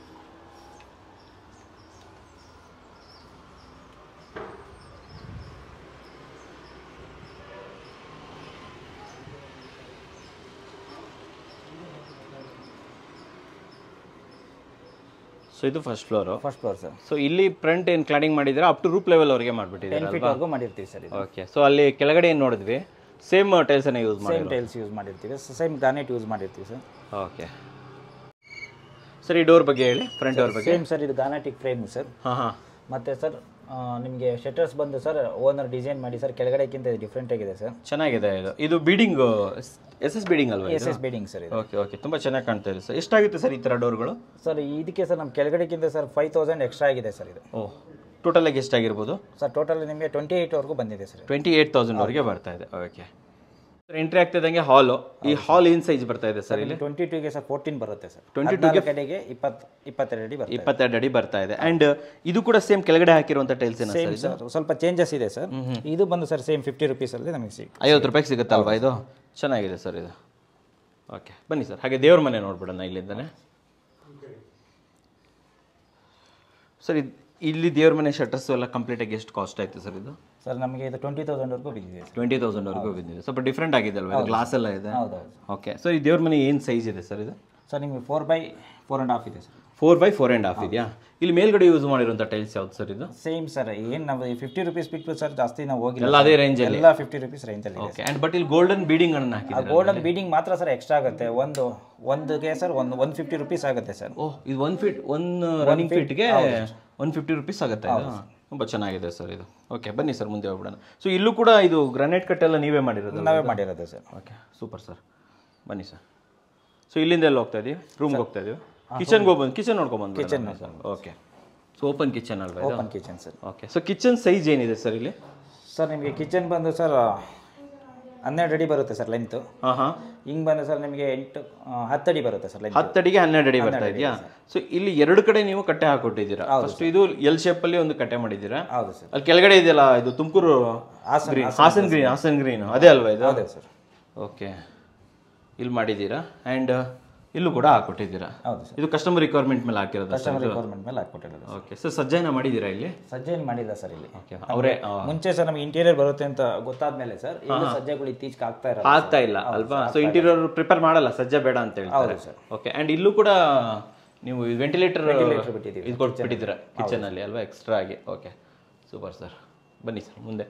A: ಸೊ ಇದು first floor
B: first floor sir
A: so ಇಲ್ಲಿ ಫ್ರಂಟ್ ಏನು ಕ್ಲಾಡಿಂಗ್ ಮಾಡಿದ್ರೆ ಅಪ್ ಟು ರೂಪ್ ಲೆವೆಲ್ ಅವ್ರಿಗೆ
B: ಟೆನ್
A: ಮಾಡಿಬಿಟ್ಟಿದ್ದಾರೆ
B: ಫೀಟ್ವರೆಗೂ ಮಾಡಿರ್ತೀವಿ ಸರ್ ಇದು
A: ಓಕೆ ಸೊ ಅಲ್ಲಿ ಕೆಳಗಡೆ ಏನು ನೋಡಿದ್ವಿ ಸೇಮ್ ಟೈಲ್ಸನ್ನು ಯೂಸ್ ಮಾಡಿ
B: ಸೇಮ್ ಟೈಲ್ಸ್ ಯೂಸ್ ಮಾಡಿರ್ತೀವಿ ಸೇಮ್ ಗ್ರಾನೈಟ್ ಯೂಸ್ ಮಾಡಿರ್ತೀವಿ ಸರ್
A: ಓಕೆ ಸರ್ ಈ ಡೋರ್ ಬಗ್ಗೆ ಹೇಳಿ ಫ್ರಂಟ್ ಡೋರ್ ಬಗ್ಗೆ
B: ಸೇಮ್ ಸರ್ ಇದು ಗಾನಾಟಿಕ್ ಫ್ರೇಮ್ ಸರ್
A: ಹಾಂ ಹಾಂ
B: ಮತ್ತು ಸರ್ ನಿಮಗೆ ಶಟರ್ಸ್ ಬಂದು ಸರ್ ಓನರ್ ಡಿಸೈನ್ ಮಾಡಿ ಸರ್ ಕೆಳಗಡೆಕ್ಕಿಂತ ಡಿಫ್ರೆಂಟ್ ಆಗಿದೆ ಸರ್
A: ಚೆನ್ನಾಗಿದೆ ಇದು ಇದು ಬೀಡಿಂಗ್ ಎಸ್ ಎಸ್ ಬೀಡಿಂಗ್ ಅಲ್ವಾ
B: ಎಸ್ ಎಸ್ ಬೇಡಿಂಗ್ ಸರ್ ಇದು
A: ಓಕೆ ಓಕೆ ತುಂಬ ಚೆನ್ನಾಗಿ ಕಾಣ್ತಾ ಇದೆ ಸರ್ ಎಷ್ಟಾಗುತ್ತೆ ಸರ್ ಈ ಥರ ಡೋರ್ಗಳು
B: ಸರ್ ಇದಕ್ಕೆ ಸರ್ ನಮ್ಮ ಕೆಳಗಡೆಕ್ಕಿಂತ ಸರ್ ಫೈವ್ ತೌಸಂಡ್ ಎಕ್ಸ್ಟ್ರಾ ಆಗಿದೆ ಸರ್ ಇದು
A: ಓ ಟೋಟಲ್ ಆಗಿ ಎಷ್ಟಾಗಿರ್ಬೋದು
B: ಸರ್ ಟೋಟಲ್ ನಿಮಗೆ ಟ್ವೆಂಟಿ ಏಯ್ಟ್ವರೆಗೂ ಬಂದಿದೆ ಸರ್
A: ಟ್ವೆಂಟಿ ಏಯ್ಟ್ ತೌಸಂಡ್ವರೆಗೆ ಬರ್ತಾ ಇದೆ ಓಕೆ ಸರ್ ಎಂಟ್ರಿ ಆಗ್ತಿದ್ದಂಗೆ ಹಾಲು ಈ ಹಾಲ್ ಏನು ಸೈಜ್ ಬರ್ತಾ ಇದೆ ಸರ್ ಇಲ್ಲಿ
B: ಟ್ವೆಂಟಿ ಟೂಗೆ ಸರ್ ಫೋರ್ಟೀನ್ ಬರುತ್ತೆ ಸರ್
A: 22
B: ಟ್ವೆಂಟಿ ಕಡೆಗೆ ಇಪ್ಪತ್ತು ಇಪ್ಪತ್ತೆರಡು ಅಡಿ ಬರುತ್ತೆ
A: ಇಪ್ಪತ್ತೆರಡು ಅಡಿ ಬರ್ತಾ ಇದೆ ಆ್ಯಂಡ್ ಇದು ಕೂಡ ಸೇಮ್ ಕೆಳಗಡೆ ಹಾಕಿರುವಂಥ ಟೈಲ್ಸ್ ಏನ
B: ಸೇಮ್ ಸರ್ ಸ್ವಲ್ಪ ಚೇಂಜಸ್ ಇದೆ ಸರ್ ಇದು ಬಂದು ಸರ್ ಸೇಮ್ ಫಿಫ್ಟಿ ರುಪೀಸಲ್ಲಿ ನಮಗೆ ಸಿಗ್
A: ಐವತ್ತು ರೂಪಾಯಿಗೆ ಸಿಗುತ್ತಲ್ವಾ ಇದು ಚೆನ್ನಾಗಿದೆ ಸರ್ ಇದು ಓಕೆ ಬನ್ನಿ ಸರ್ ಹಾಗೆ ದೇವ್ರ ಮನೆ ನೋಡ್ಬಿಡೋಣ ಇಲ್ಲಿಂದನೇ ಸರ್ ಇದು ಇಲ್ಲಿ ದೇವ್ರ ಮನೆ ಶಟರ್ಸ್ ಎಲ್ಲ ಕಂಪ್ಲೀಟಾಗಿ ಎಷ್ಟು ಕಾಸ್ಟ್ ಆಯ್ತು ಸರ್ ಇದು
B: ಸರ್ ನಮಗೆ ಇದು ಟ್ವೆಂಟಿ ತೌಸಂಡ್ವರೆಗೂ ಬಿದ್ದಿದೆ ಸರ್
A: ಟ್ವೆಂಟಿ ತೌಸಂಡ್ವರೆಗೂ ಬಿದ್ದಿದೆ ಸ್ವಲ್ಪ ಡಿಫ್ರೆಂಟ್ ಆಗಿದೆ ಅಲ್ವಾ ಇದು ಗ್ಲಾಸ್ ಎಲ್ಲ ಇದೆ
B: ಹೌದೌದು
A: ಓಕೆ ಸೊ ಈ ದೇವ್ರ ಮನೆ ಏನು ಸೈಜ್ ಇದೆ ಸರ್ ಇದು
B: ಸರ್ ನಿಮಗೆ four by four and half ಇದೆ sir
A: four by four and half ಇದೆಯಾ ಇಲ್ಲಿ ಮೇಲ್ಗಡೆ ಯೂಸ್ ಮಾಡಿರುವಂಥ ಟೈಲ್ಸ್ ಯಾವ್ದು ಸರ್ ಇದು
B: ಸೇಮ್ ಸರ್ ಏನು ನಾವು ಫಿಫ್ಟಿ ರುಪೀಸ್ ಬಿಟ್ಟು ಸರ್ ಜಾಸ್ತಿ ನಾವು ಹೋಗಿಲ್ಲ
A: ಎಲ್ಲ ಅದೇ ರೇಂಜಲ್ಲಿ
B: ಎಲ್ಲ ಫಿಫ್ಟಿ ರುಪೀಸ್ ರೇಂಜಲ್ಲಿ ಇದೆ
A: ಓಕೆ ಆ್ಯಂಡ್ ಬಟ್ ಇಲ್ಲಿ ಗೋಲ್ಡನ್ ಬೀಡಿಂಗ್ ಅನ್ನು ಹಾಕಿದ್ದಾರೆ
B: ಗೋಲ್ಡನ್ ಬೀಡಿಂಗ್ ಮಾತ್ರ ಸರ್ ಎಕ್ಸ್ಟ್ರಾ ಆಗುತ್ತೆ ಒಂದು ಒಂದುಗೆ ಸರ್ ಒಂದು ಒನ್ ಫಿಫ್ಟಿ ರುಪೀಸ್ ಆಗುತ್ತೆ ಸರ್
A: ಓಹ್ ಇದು ಒನ್ ಫೀಟ್ ಒನ್ ರನ್ನಿಂಗ್ ಫೀಟ್ಗೆ ಒನ್ ಫಿಫ್ಟಿ ರುಪೀಸ್ ಆಗುತ್ತೆ ಇದು ತುಂಬ ಚೆನ್ನಾಗಿದೆ ಸರ್ ಇದು ಓಕೆ ಬನ್ನಿ ಸರ್ ಮುಂದೆ ಹೋಗ್ಬಿಡೋಣ ಸೊ ಇಲ್ಲೂ ಕೂಡ ಇದು ಗ್ರಾನೈಟ್ ಕಟ್ಟೆಲ್ಲ ನೀವೇ ಮಾಡಿರೋದು
B: ನಾವೇ ಮಾಡಿರೋದು ಸರ್
A: ಓಕೆ ಸೂಪರ್ ಸರ್ ಬನ್ನಿ ಸರ್ ಸೊ ಇಲ್ಲಿಂದ ಎಲ್ಲ ಹೋಗ್ತಾ ಇದೀವಿ ರೂಮ್ಗೆ ಹೋಗ್ತಾ ಇದೀವಿ ಕಿಚನ್ಗೆ ಹೋಗ್ಬಂದು ಕಿಚನ್ ನೋಡ್ಕೊಂಬಂದು kitchen sir okay so open kitchen ಅಲ್ವಾ ಇದು
B: open kitchen sir
A: okay so kitchen size ಏನಿದೆ ಸರ್ ಇಲ್ಲಿ
B: ಸರ್ ನಿಮಗೆ ಕಿಚನ್ ಬಂದು ಸರ್ ಹನ್ನೆರಡು ಅಡಿ ಬರುತ್ತೆ ಸರ್ ಲೆಂತು
A: ಹಾಂ ಹಾಂ
B: ಹಿಂಗೆ ಬಂದು ಸರ್ ನಿಮಗೆ ಎಂಟು ಆ, ಹತ್ತು ಅಡಿ ಬರುತ್ತೆ ಸರ್ ಲೆಂತ್
A: ಹತ್ತು ಅಡಿಗೆ ಹನ್ನೆರಡು ಅಡಿ ಬರ್ತಾ ಇದೆಯಾ ಸೊ ಇಲ್ಲಿ ಎರಡು ಕಡೆ ನೀವು ಕಟ್ಟೆ ಹಾಕೊಟ್ಟಿದ್ದೀರಾ ಫಸ್ಟ್ ಇದು ಎಲ್ ಶೇಪಲ್ಲಿ ಒಂದು ಕಟ್ಟೆ ಮಾಡಿದ್ದೀರಾ
B: ಹೌದು ಸರ್
A: ಅಲ್ಲಿ ಕೆಳಗಡೆ ಇದೆಯಲ್ಲ ಇದು Tumkur
B: Hassan
A: green Hassan green Hassan green ಅದೇ ಅಲ್ವಾ ಇದು
B: ಅದೇ ಸರ್
A: ಓಕೆ ಇಲ್ಲಿ ಮಾಡಿದ್ದೀರಾ ಆ್ಯಂಡ್ ಇಲ್ಲೂ ಕೂಡ ಹಾಕೊಟ್ಟಿದ್ದೀರಾ
B: ಹೌದು ಸರ್
A: ಇದು ಕಸ್ಟಮರ್ ರಿಕ್ವೈರ್ಮೆಂಟ್ ಮೇಲೆ ಹಾಕಿರೋದು
B: ಕಸ್ಟಮರ್ ರಿಕ್ವೈರ್ಮೆಂಟ್ ಮೇಲೆ ಹಾಕ್ಕೊಟ್ಟಿರೋದು
A: ಓಕೆ ಸರ್ ಸಜ್ಜಾಯನ ಮಾಡಿದ್ದೀರಾ ಇಲ್ಲಿ
B: ಸಜ್ಜೆ ಏನು ಮಾಡಿಲ್ಲ ಸರ್ ಇಲ್ಲಿ
A: ಓಕೆ ಅವರೇ
B: ಮುಂಚೆ ಸರ್ ನಮಗೆ ಇಂಟೀರಿಯರ್ ಬರುತ್ತೆ ಅಂತ ಗೊತ್ತಾದ್ಮೇಲೆ ಸರ್ ಈಗ ಸಜ್ಜೆಗಳು ಇತ್ತೀಚೆಗೆ ಆಗ್ತಾ ಇರೋದು
A: ಆಗ್ತಾ ಇಲ್ಲ ಅಲ್ವಾ ಸೊ ಇಂಟೀರಿಯರ್ ಪ್ರಿಪೇರ್ ಮಾಡಲ್ಲ ಸಜ್ಜೆ ಬೇಡ ಅಂತ ಹೇಳ್ತಾರೆ
B: ಹೌದು ಸರ್
A: ಓಕೆ ಆ್ಯಂಡ್ ಇಲ್ಲೂ ಕೂಡ ನೀವು ವೆಂಟಿಲೇಟರ್
B: ಬಿಟ್ಟಿದ್ದೀವಿ
A: ಇದು ಕೊಟ್ಬಿಟ್ಟಿದ್ದೀರಾ ಕಿಚನಲ್ಲಿ ಅಲ್ವಾ ಎಕ್ಸ್ಟ್ರಾ ಆಗಿ ಓಕೆ ಸೂಪರ್ ಸರ್ ಬನ್ನಿ ಸರ್ ಮುಂದೆ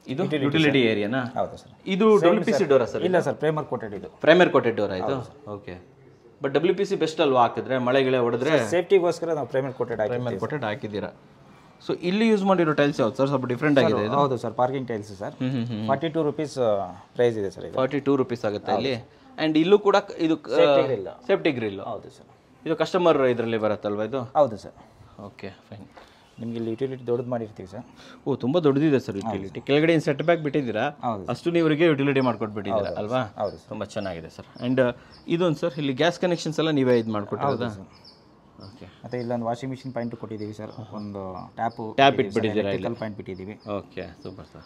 A: ಇದು ಯುಟಿಲಿಟಿ ಏರಿಯಾನಾ
B: ಹೌದು ಸರ್
A: ಇದು ಡಬ್ಲ್ಯೂ ಪಿ ಸಿ ಡೋರಾ ಸರ್
B: ಇಲ್ಲ ಸರ್ ಪ್ರೇಮರ್ ಕೋಟೆಡ್ ಇದು
A: ಪ್ರೈಮರ್ ಕೋಟೆಡ್ ಡೋರಾ ಇದು okay but W P C best ಅಲ್ವಾ ಹಾಕಿದ್ರೆ ಮಳೆ ಗಿಳೆ ಹೊಡೆದ್ರೆ
B: ಸೇಫ್ಟಿಗೋಸ್ಕರ ನಾವು ಪ್ರೇಮರ್ ಕೋಟೆಡ್ ಹಾಕಿ
A: ಪ್ರೈಮರ್ ಕೋಟೆಡ್ ಹಾಕಿದ್ದೀರಾ ಸೊ ಇಲ್ಲಿ ಯೂಸ್ ಮಾಡಿರೋ ಟೈಲ್ಸ್ ಯಾವ್ದು ಸರ್ ಸ್ವಲ್ಪ ಡಿಫ್ರೆಂಟ್ ಆಗಿದೆ ಇದು
B: ಹೌದು sir parking tiles sir forty two rupees price ಇದೆ ಸರ್ ಇದು
A: ಫಾರ್ಟಿ ಟೂ ರುಪೀಸ್ ಆಗುತ್ತೆ ಇಲ್ಲಿ ಆ್ಯಂಡ್ ಇಲ್ಲೂ ಕೂಡ ಕ- ಇದು
B: grill.
A: ಸೇಫ್ಟಿ ಗ್ರಿಲ್
B: ಹೌದು ಸರ್
A: ಇದು ಕಸ್ಟಮರ್ ಇದರಲ್ಲಿ ಬರುತ್ತಲ್ವಾ ಇದು
B: ಹೌದು ಸರ್
A: ಓಕೆ ಫೈನ್
B: ನಿಮಗೆ ಇಲ್ಲಿ ಯುಟಿಲಿಟಿ ದೊಡ್ಡದು ಮಾಡಿರ್ತೀವಿ ಸರ್
A: ಓ ತುಂಬ ದೊಡ್ಡದಿದೆ ಸರ್ ಯುಟಿಲಿಟಿ ಕೆಳಗಡೆ ಏನು ಸೆಟ್ ಬ್ಯಾಕ್ ಬಿಟ್ಟಿದ್ದೀರಾ
B: ಹೌದು.
A: ಅಷ್ಟು ನೀವರಿಗೆ ಯುಟಿಲಿಟಿ ಮಾಡ್ಕೊಟ್ಬಿಟ್ಟಿದ್ದೀರಾ ಅಲ್ವಾ
B: ಹೌದು
A: ತುಂಬ ಚೆನ್ನಾಗಿದೆ ಸರ್ ಆ್ಯಂಡ್ ಇದೊಂದು ಸರ್ ಇಲ್ಲಿ ಗ್ಯಾಸ್ ಕನೆಕ್ಷನ್ಸ್ ಎಲ್ಲ ನೀವೇ ಇದು ಮಾಡ್ಕೊಟ್ಟಿರೋದಾ ಓಕೆ
B: ಮತ್ತೆ ಇಲ್ಲೊಂದು ವಾಷಿಂಗ್ ಮಿಷಿನ್ ಪಾಯಿಂಟ್ ಕೊಟ್ಟಿದ್ದೀವಿ ಸರ್ ಒಂದು ಟ್ಯಾಪು
A: ಟ್ಯಾಪ್ ಇಟ್ಬಿಟ್ಟಿದ್ದೀರಾ ಇಲ್ಲಿ
B: ಪಾಯಿಂಟ್ ಬಿಟ್ಟಿದ್ದೀವಿ
A: ಓಕೆ ಸೂಪರ್ ಸರ್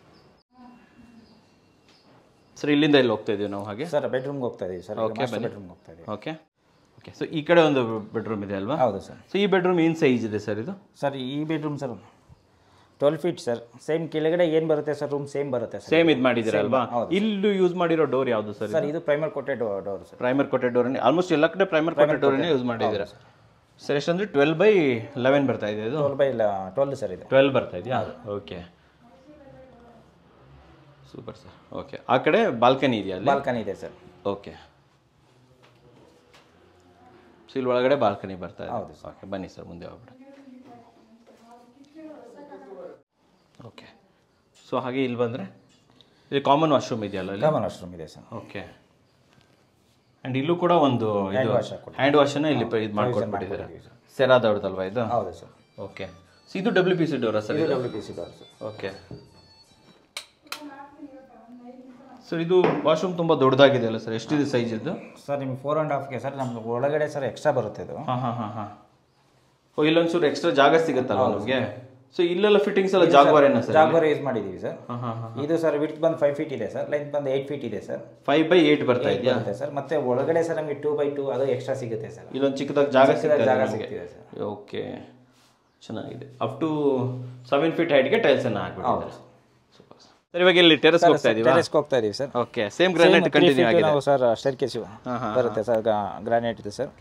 A: ಸರ್ ಇಲ್ಲಿಂದ ಇಲ್ಲಿ ಹೋಗ್ತಾ ಇದೀವಿ ನಾವು ಹಾಗೆ
B: ಸರ್ ಬೆಡ್ರೂಮ್ಗೆ ಹೋಗ್ತಾ ಇದೀವಿ ಸರ್ ಬೆಡ್ರೂಮ್ಗೆ ಹೋಗ್ತಾ ಇದೀವಿ
A: ಓಕೆ ಓಕೆ ಸೊ ಈ ಕಡೆ ಒಂದು ಬೆಡ್ರೂಮ್ ಇದೆ ಅಲ್ವಾ
B: ಹೌದು ಸರ್
A: ಸೊ ಈ ಬೆಡ್ರೂಮ್ ಏನು ಸೈಜ್ ಇದೆ ಸರ್ ಇದು
B: ಸರ್ ಈ bedroom sir twelve feet sir same ಕೆಳಗಡೆ ಏನು ಬರುತ್ತೆ ಸರ್ ರೂಮ್ ಸೇಮ್ ಬರುತ್ತೆ ಸರ್
A: ಸೇಮ್ ಇದು ಮಾಡಿದ್ದೀರಾ ಅಲ್ವಾ ಇಲ್ಲೂ ಯೂಸ್ ಮಾಡಿರೋ ಡೋರ್ ಯಾವುದು ಸರ್
B: ಸರ್ ಇದು primer coated door sir
A: primer coated ಡೋರನ್ನೇ ಆಲ್ಮೋಸ್ಟ್ ಎಲ್ಲ ಕಡೆ ಪ್ರೈಮರ್ ಕೋಟೆಡ್ ಡೋರನ್ನೇ ಯೂಸ್ ಮಾಡಿದ್ದೀರಾ ಸರ್ ಎಷ್ಟಂದ್ರೆ ಟ್ವೆಲ್ ಬೈ ಲೆವೆನ್ ಬರ್ತಾ ಇದೆ ಇದು
B: ಟ್ವೆಲ್ ಬೈ ಟ್ವೆಲ್ ಸರ್ ಇದು
A: ಟ್ವೆಲ್ ಬರ್ತಾ ಇದೆಯಾ ಓಕೆ ಸೂಪರ್ ಸರ್ ಓಕೆ ಆ ಕಡೆ ಬಾಲ್ಕನಿ ಇದೆಯಾ ಅಲ್ಲಿ
B: ಬಾಲ್ಕನಿ ಇದೆ ಸರ್
A: ಓಕೆ ಸೊ ಇಲ್ಲಿ ಒಳಗಡೆ ಬಾಲ್ಕನಿ ಬರ್ತಾ ಇದೆ
B: ಹೌದು
A: ಓಕೆ ಬನ್ನಿ ಸರ್ ಮುಂದೆ ಹೋಗ್ಬಿಡಿ ಓಕೆ ಸೊ ಹಾಗೆ ಇಲ್ಲಿ ಬಂದರೆ ಇಲ್ಲಿ ಕಾಮನ್ ವಾಶ್ರೂಮ್ ಇದೆಯಲ್ಲ ಇಲ್ಲಿ
B: ಕಾಮನ್ ವಾಶ್ರೂಮ್ ಇದೆ ಸರ್
A: ಓಕೆ ಆ್ಯಂಡ್ ಇಲ್ಲೂ ಕೂಡ ಒಂದು ಇದು
B: wash ಹಾಕ್ಕೊಡಿ.
A: ಹ್ಯಾಂಡ್ ವಾಶನ್ನು ಇಲ್ಲಿ ಇದು ಮಾಡ್ಕೊಟ್ಬಿಟ್ಟಿದ್ದಾರೆ ಸೆರಾದವ್ರದಲ್ವಾ ಇದು
B: ಹೌದು ಸರ್
A: ಓಕೆ ಸೊ ಇದು ಡಬ್ಲ್ಯೂ ಪಿ ಸಿ ಡೋರಾ ಸರ್
B: ಇದು
A: ಇದು
B: W P C door sir
A: okay sir ಇದು ವಾಶ್ರೂಮ್ ತುಂಬ ದೊಡ್ಡದಾಗಿದೆ ಅಲ್ಲ ಸರ್ ಎಷ್ಟಿದೆ ಸೈಜ್ ಇದು
B: ಸರ್ ನಿಮ್ಗೆ ಫೋರ್ ಆ್ಯಂಡ್ ಹಾಫ್ಗೆ ಸರ್ ನಮ್ಗೆ ಒಳಗಡೆ ಸರ್ ಎಕ್ಸ್ಟ್ರಾ ಬರುತ್ತೆ ಇದು
A: ಹಾಂ ಹಾಂ ಹಾಂ ಹಾಂ ಓ ಇಲ್ಲೊಂಚೂರು ಎಕ್ಸ್ಟ್ರಾ ಜಾಗ ಸಿಗುತ್ತಲ್ಲ ನಮಗೆ ಸೊ ಇಲ್ಲೆಲ್ಲ ಫಿಟ್ಟಿಂಗ್ಸ್ ಎಲ್ಲ ಜಾಗ್ವಾರೇನ ಸರ್
B: ಜಾಗ್ವಾರ ಯೂಸ್ ಮಾಡಿದ್ದೀವಿ ಸರ್
A: ಹಾಂ ಹಾಂ ಹಾಂ
B: ಇದು ಸರ್ ವಿಡ್ತ್ ಬಂದು ಫೈವ್ ಫೀಟ್ ಇದೆ ಸರ್ ಲೆಂತ್ ಬಂದು ಏಯ್ಟ್ ಫೀಟ್ ಇದೆ ಸರ್
A: ಫೈವ್ ಬೈ ಏಯ್ಟ್ ಬರ್ತಾ ಇದೆಯಾ
B: ಬರುತ್ತೆ ಸರ್ ಮತ್ತೆ ಒಳಗಡೆ ಸರ್ ನಮಗೆ ಟೂ ಬೈ ಟೂ ಅದು ಎಕ್ಸ್ಟ್ರಾ ಸಿಗುತ್ತೆ ಸರ್
A: ಇಲ್ಲೊಂದು ಚಿಕ್ಕದಾಗಿ ಜಾಗ ಸಿಗ್ತದೆ
B: ಜಾಗ
A: ನಮಗೆ
B: ಸಿಗ್ತಿದೆ ಸರ್
A: ಓಕೆ ಚೆನ್ನಾಗಿದೆ ಅಪ್ ಟು ಸೆವೆನ್ ಫೀಟ್ ಹೈಟ್ಗೆ ಟೈಲ್ಸ್ ಅನ್ನ ಹಾಕ್ಬಿಟ್ಟಿದ್ದಾರೆ ಸೂಪರ್ ಸರ್ ಇವಾಗ ಇಲ್ಲಿ ಟೆರೆಸ್ ಹೋಗ್ತಾ ಇದೀವಾ
B: ಟೆರೆಸ್ಗೆ ಹೋಗ್ತಾ ಇದೀವಿ sir
A: okay same granite continue ಆಗಿದೆ
B: ನಾವು ಸರ್ ಸ್ಟೇರ್ ಕೇಸು ಬರುತ್ತೆ ಸರ್ ಗ್ರಾನೈಟ್ ಇದೆ ಸರ್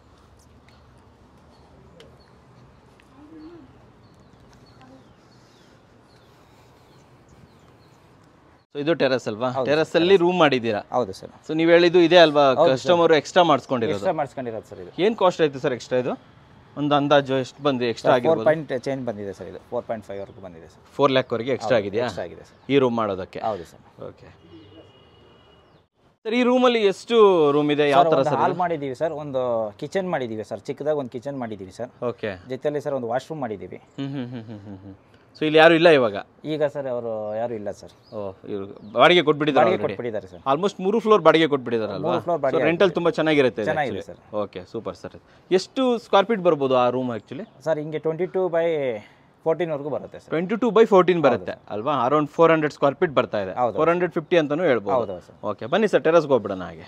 A: ಸೊ ಇದು ಟೆರೆಸ್ ಅಲ್ವಾ ಟೆರೆಸ್ ಅಲ್ಲಿ ರೂಮ್ ಮಾಡಿದ್ದೀರಾ
B: ಹೌದು ಸರ್
A: ಸೊ ನೀವು ಹೇಳಿದ್ದು ಇದೆ ಅಲ್ವಾ ಕಸ್ಟಮರ್ ಎಕ್ಸ್ಟ್ರಾ ಮಾಡಿಸ್ಕೊಂಡಿರೋದು
B: ಎಕ್ಸ್ಟ್ರಾ ಮಾಡಿಸ್ಕೊಂಡಿರೋದು ಸರ್ ಇದು
A: ಏನು ಕಾಸ್ಟ್ ಆಯ್ತು ಸರ್ ಎಕ್ಸ್ಟ್ರಾ ಇದು ಒಂದು ಅಂದಾಜು ಎಷ್ಟು ಬಂದು ಎಕ್ಸ್ಟ್ರಾ
B: ಫೋರ್
A: ಆಗಿರ್ಬೋದು
B: ಪಾಯಿಂಟ್ ಚೇಂಜ್ ಬಂದಿದೆ ಸರ್ ಇದು ಫೋರ್ ಪಾಯಿಂಟ್ ಫೈವ್ ವರೆಗೂ ಬಂದಿದೆ ಸರ್
A: ಫೋರ್ ಲ್ಯಾಕ್ವರೆಗೆ ಎಕ್ಸ್ಟ್ರಾ ಆಗಿದೆಯಾ
B: ಎಕ್ಸ್ಟ್ರಾ ಆಗಿದೆ ಸರ್
A: ಈ ರೂಮ್ ಮಾಡೋದಕ್ಕೆ
B: ಹೌದು ಸರ್
A: ಓಕೆ ಸರ್ ಈ ರೂಮಲ್ಲಿ ಎಷ್ಟು ರೂಮ್ ಇದೆ ಯಾವ ಥರ
B: ಒಂದು ಹಾಲ್ ಮಾಡಿದ್ದೀವಿ ಸರ್ ಒಂದು ಕಿಚನ್ ಮಾಡಿದ್ದೀವಿ ಸರ್ ಚಿಕ್ಕದಾಗಿ ಒಂದು ಕಿಚನ್ ಮಾಡಿದ್ದೀವಿ ಸರ್
A: ಓಕೆ
B: ಜೊತೆಯಲ್ಲಿ ಸರ್ ಒಂದು ವಾಶ್ರೂಮ್ ಮಾಡಿದ್ದೀವಿ
A: ಹ್ಞೂ ಹ್ಞೂ ಹ್ಞೂ ಹ್ಞೂ ಹ್ಞೂ ಹ್ಞೂ ಸೊ ಇಲ್ಲಿ ಯಾರು ಇಲ್ಲ ಇವಾಗ
B: ಈಗ ಸರ್ ಅವರು ಯಾರು ಇಲ್ಲ ಸರ್
A: ಓ ಇವ್ರು ಬಾಡಿಗೆ ಕೊಟ್ಬಿಟ್ಟಿದ್ದಾರೆ
B: ಬಾಡಿಗೆ
A: ಆಲ್ರೆಡಿ
B: ಕೊಟ್ಬಿಟ್ಟಿದ್ದಾರೆ ಸರ್
A: ಆಲ್ಮೋಸ್ಟ್ ಮೂರು ಫ್ಲೋರ್ ಬಾಡಿಗೆ ಕೊಟ್ಬಿಟ್ಟಿದ್ದಾರಲ್ವಾ
B: ಮೂರು floor ಬಾಡಿಗೆ
A: ರೆಂಟಲ್ ತುಂಬ ಚೆನ್ನಾಗಿರುತ್ತೆ
B: ಚೆನ್ನಾಗಿದೆ ಸರ್
A: ಓಕೆ ಸೂಪರ್ ಸರ್ ಎಷ್ಟು ಸ್ಕ್ವೇರ್ ಫೀಟ್ ಬರ್ಬೋದು ಆ ರೂಮ್ ಆ್ಯಕ್ಚುಲಿ
B: ಸರ್ ಹಿಂಗೆ ಟ್ವೆಂಟಿ ಟೂ ಬೈ ಫೋರ್ಟೀನ್ವರೆಗೂ ಬರುತ್ತೆ sir
A: twenty two by fourteen ಬರುತ್ತೆ ಅಲ್ವಾ around four hundred square feet ಬರ್ತಾ ಇದೆ
B: ಹೌದು.
A: ಫೋರ್ ಹಂಡ್ರೆಡ್ ಫಿಫ್ಟಿ ಅಂತಲೂ ಹೇಳ್ಬೋದು
B: ಹೌದು ಸರ್
A: ಓಕೆ ಬನ್ನಿ ಸರ್ ಟೆರಸ್ಗೆ ಹೋಗ್ಬಿಡೋಣ ಹಾಗೆ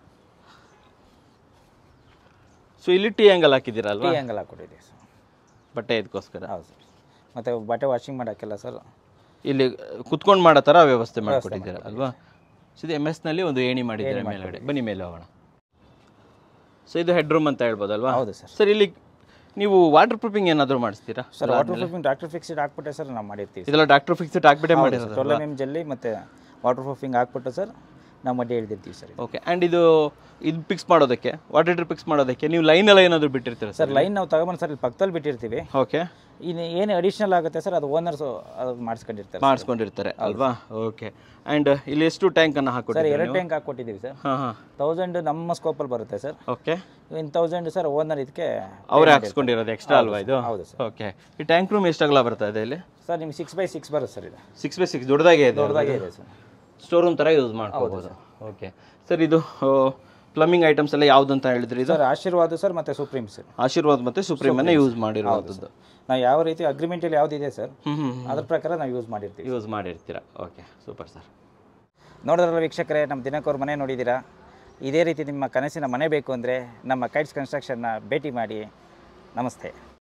A: ಸೊ ಇಲ್ಲಿ ಟೀ ಆ್ಯಂಗಲ್ ಹಾಕಿದ್ದೀರಲ್ವಾ
B: ಟೀ ಆ್ಯಂಗಲ್ ಹಾಕ್ಕೊಟ್ಟಿದ್ದೀವಿ ಸರ್
A: ಬಟ್ಟೆ ಇದಕ್ಕೋಸ್ಕರ
B: ಹೌದು ಸರ್ ಮತ್ತು ಬಟ್ಟೆ ವಾಷಿಂಗ್ ಮಾಡೋಕ್ಕೆಲ್ಲ ಸರ್
A: ಇಲ್ಲಿ ಕುತ್ಕೊಂಡು ಮಾಡೋ ಥರ ವ್ಯವಸ್ಥೆ ಮಾಡಿಕೊಟ್ಟಿದ್ದೀರಾ ಅಲ್ವಾ ಸೊ ಇದು ಎಮ್ ಎಸ್ನಲ್ಲಿ ಒಂದು ಏಣಿ ಮಾಡಿದ್ದೀರಾ ಮೇಲ್ಗಡೆ ಬನ್ನಿ ಮೇಲೆ ಹೋಗೋಣ ಸೊ ಇದು ಹೆಡ್ ರೂಮ್ ಅಂತ ಹೇಳ್ಬೋದಲ್ವಾ
B: ಹೌದು ಸರ್
A: ಸರ್ ಇಲ್ಲಿ ನೀವು ವಾಟರ್ ಪ್ರೂಫಿಂಗ್ ಏನಾದರೂ ಮಾಡಿಸ್ತೀರಾ
B: sir water proofing doctor fixed ಹಾಕ್ಬಿಟ್ಟೆ ಸರ್ ನಾವು ಮಾಡಿರ್ತೀವಿ
A: ಇದೆಲ್ಲ ಡಾಕ್ಟರ್ ಫಿಕ್ಸ್ಡ್ ಹಾಕ್ಬಿಟ್ಟೆ ಮಾಡಿರೋದು
B: ಟ್ವೆಲ್ ಎಮ್ ಎಮ್ ಜಲ್ಲಿ ಮತ್ತು ವಾಟರ್ ಪ್ರೂಫಿಂಗ್ ಹಾಕ್ಬಿಟ್ಟು ಸರ್ ನಾವು ಮಡ್ಡಿ ಹಿಡಿದಿರ್ತೀವಿ ಸರ್ ಇದು.
A: ಓಕೆ ಆ್ಯಂಡ್ ಇದು ಇದು ಫಿಕ್ಸ್ ಮಾಡೋದಕ್ಕೆ ವಾಟರ್ ಹೀಟರ್ ಫಿಕ್ಸ್ ಮಾಡೋದಕ್ಕೆ ನೀವು ಲೈನ್ ಎಲ್ಲ ಏನಾದರೂ ಬಿಟ್ಟಿರ್ತೀರಾ ಸರ್
B: ಸರ್ ಲೈನ್ ನಾವು ತಗೊಂಬಂದು ಸರ್ ಇಲ್ಲಿ ಪಕ್ಕದಲ್ಲಿ ಬಿಟ್ಟಿರ್ತೀವಿ
A: ಓಕೆ
B: ಇನ್ನು ಏನು ಅಡಿಷ್ನಲ್ ಆಗುತ್ತೆ ಸರ್ ಅದು ಓನರ್ಸು ಅದು ಮಾಡಿಸ್ಕೊಂಡಿರ್ತಾರೆ
A: ಮಾಡಿಸ್ಕೊಂಡಿರ್ತಾರೆ ಅಲ್ವಾ ಓಕೆ ಆ್ಯಂಡ್ ಇಲ್ಲಿ ಎಷ್ಟು ಟ್ಯಾಂಕನ್ನು
B: ಸರ್
A: ಹಾಕ್ಕೊಟ್ಟಿದ್ದೀರಾ
B: ಎರಡು ಟ್ಯಾಂಕ್ ಹಾಕ್ಕೊಟ್ಟಿದ್ದೀವಿ ಸರ್
A: ಹಾಂ ಹಾಂ
B: ತೌಸಂಡ್ ನಮ್ಮ ಸ್ಕೋಪಲ್ಲಿ ಬರುತ್ತೆ ಸರ್
A: ಓಕೆ
B: ಇನ್ನು ತೌಸಂಡ್ ಸರ್ ಓನರ್ ಇದಕ್ಕೆ
A: ಅವರೇ ಹಾಕ್ಸ್ಕೊಂಡಿರೋದು ಎಕ್ಸ್ಟ್ರಾ ಅಲ್ವಾ ಇದು
B: ಹೌದು ಸರ್
A: ಓಕೆ ಈ ಟ್ಯಾಂಕ್ ರೂಮ್ ಎಷ್ಟಾಗಲ್ಲ ಬರ್ತಾ ಇದೆ ಇಲ್ಲಿ
B: ಸರ್ ನಿಮ್ಗೆ ಸಿಕ್ಸ್ ಬೈ ಸಿಕ್ಸ್ ಬರುತ್ತೆ ಸರ್ ಇದು
A: ಸಿಕ್ಸ್ ಬೈ ಸಿಕ್ಸ್ ದೊಡ್ಡದಾಗೆ ಇದೆ
B: ದೊಡ್ಡದಾಗೆ ಇದೆ ಸರ್
A: ಸ್ಟೋರ್ ರೂಮ್ ಥರ ಯೂಸ್ ಮಾಡ್ಕೋಬೋದು ಓಕೆ ಸರ್ ಇದು ಪ್ಲಂಬಿಂಗ್ ಐಟಮ್ಸ್ ಎಲ್ಲ ಯಾವ್ದು ಅಂತ ಹೇಳಿದ್ರಿ ಇದು
B: ಸರ್ ಆಶೀರ್ವಾದ ಸರ್ ಮತ್ತು ಸುಪ್ರೀಂ ಸರ್
A: ಆಶೀರ್ವಾದ್ ಮತ್ತು ಸುಪ್ರೀಮನ್ನೇ ಯೂಸ್ ಮಾಡಿರುವಂಥದ್ದು
B: ನಾವು ಯಾವ ರೀತಿ ಅಗ್ರಿಮೆಂಟಲ್ಲಿ ಯಾವುದಿದೆ ಸರ್
A: ಹ್ಞೂ ಹ್ಞೂ
B: ಅದ್ರ ಪ್ರಕಾರ ನಾವು ಯೂಸ್ ಮಾಡಿರ್ತೀವಿ
A: ಯೂಸ್ ಮಾಡಿರ್ತೀರಾ ಓಕೆ ಸೂಪರ್ ಸರ್
B: ನೋಡಿದ್ರಲ್ಲ ವೀಕ್ಷಕರೇ ನಮ್ಮ ದಿನಕ್ಕವ್ರ ಮನೆ ನೋಡಿದ್ದೀರಾ ಇದೇ ರೀತಿ ನಿಮ್ಮ ಕನಸಿನ ಮನೆ ಬೇಕು ಅಂದರೆ ನಮ್ಮ ಕೈಟ್ಸ್ ಕನ್ಸ್ಟ್ರಕ್ಷನ್ನ ಭೇಟಿ ಮಾಡಿ ನಮಸ್ತೆ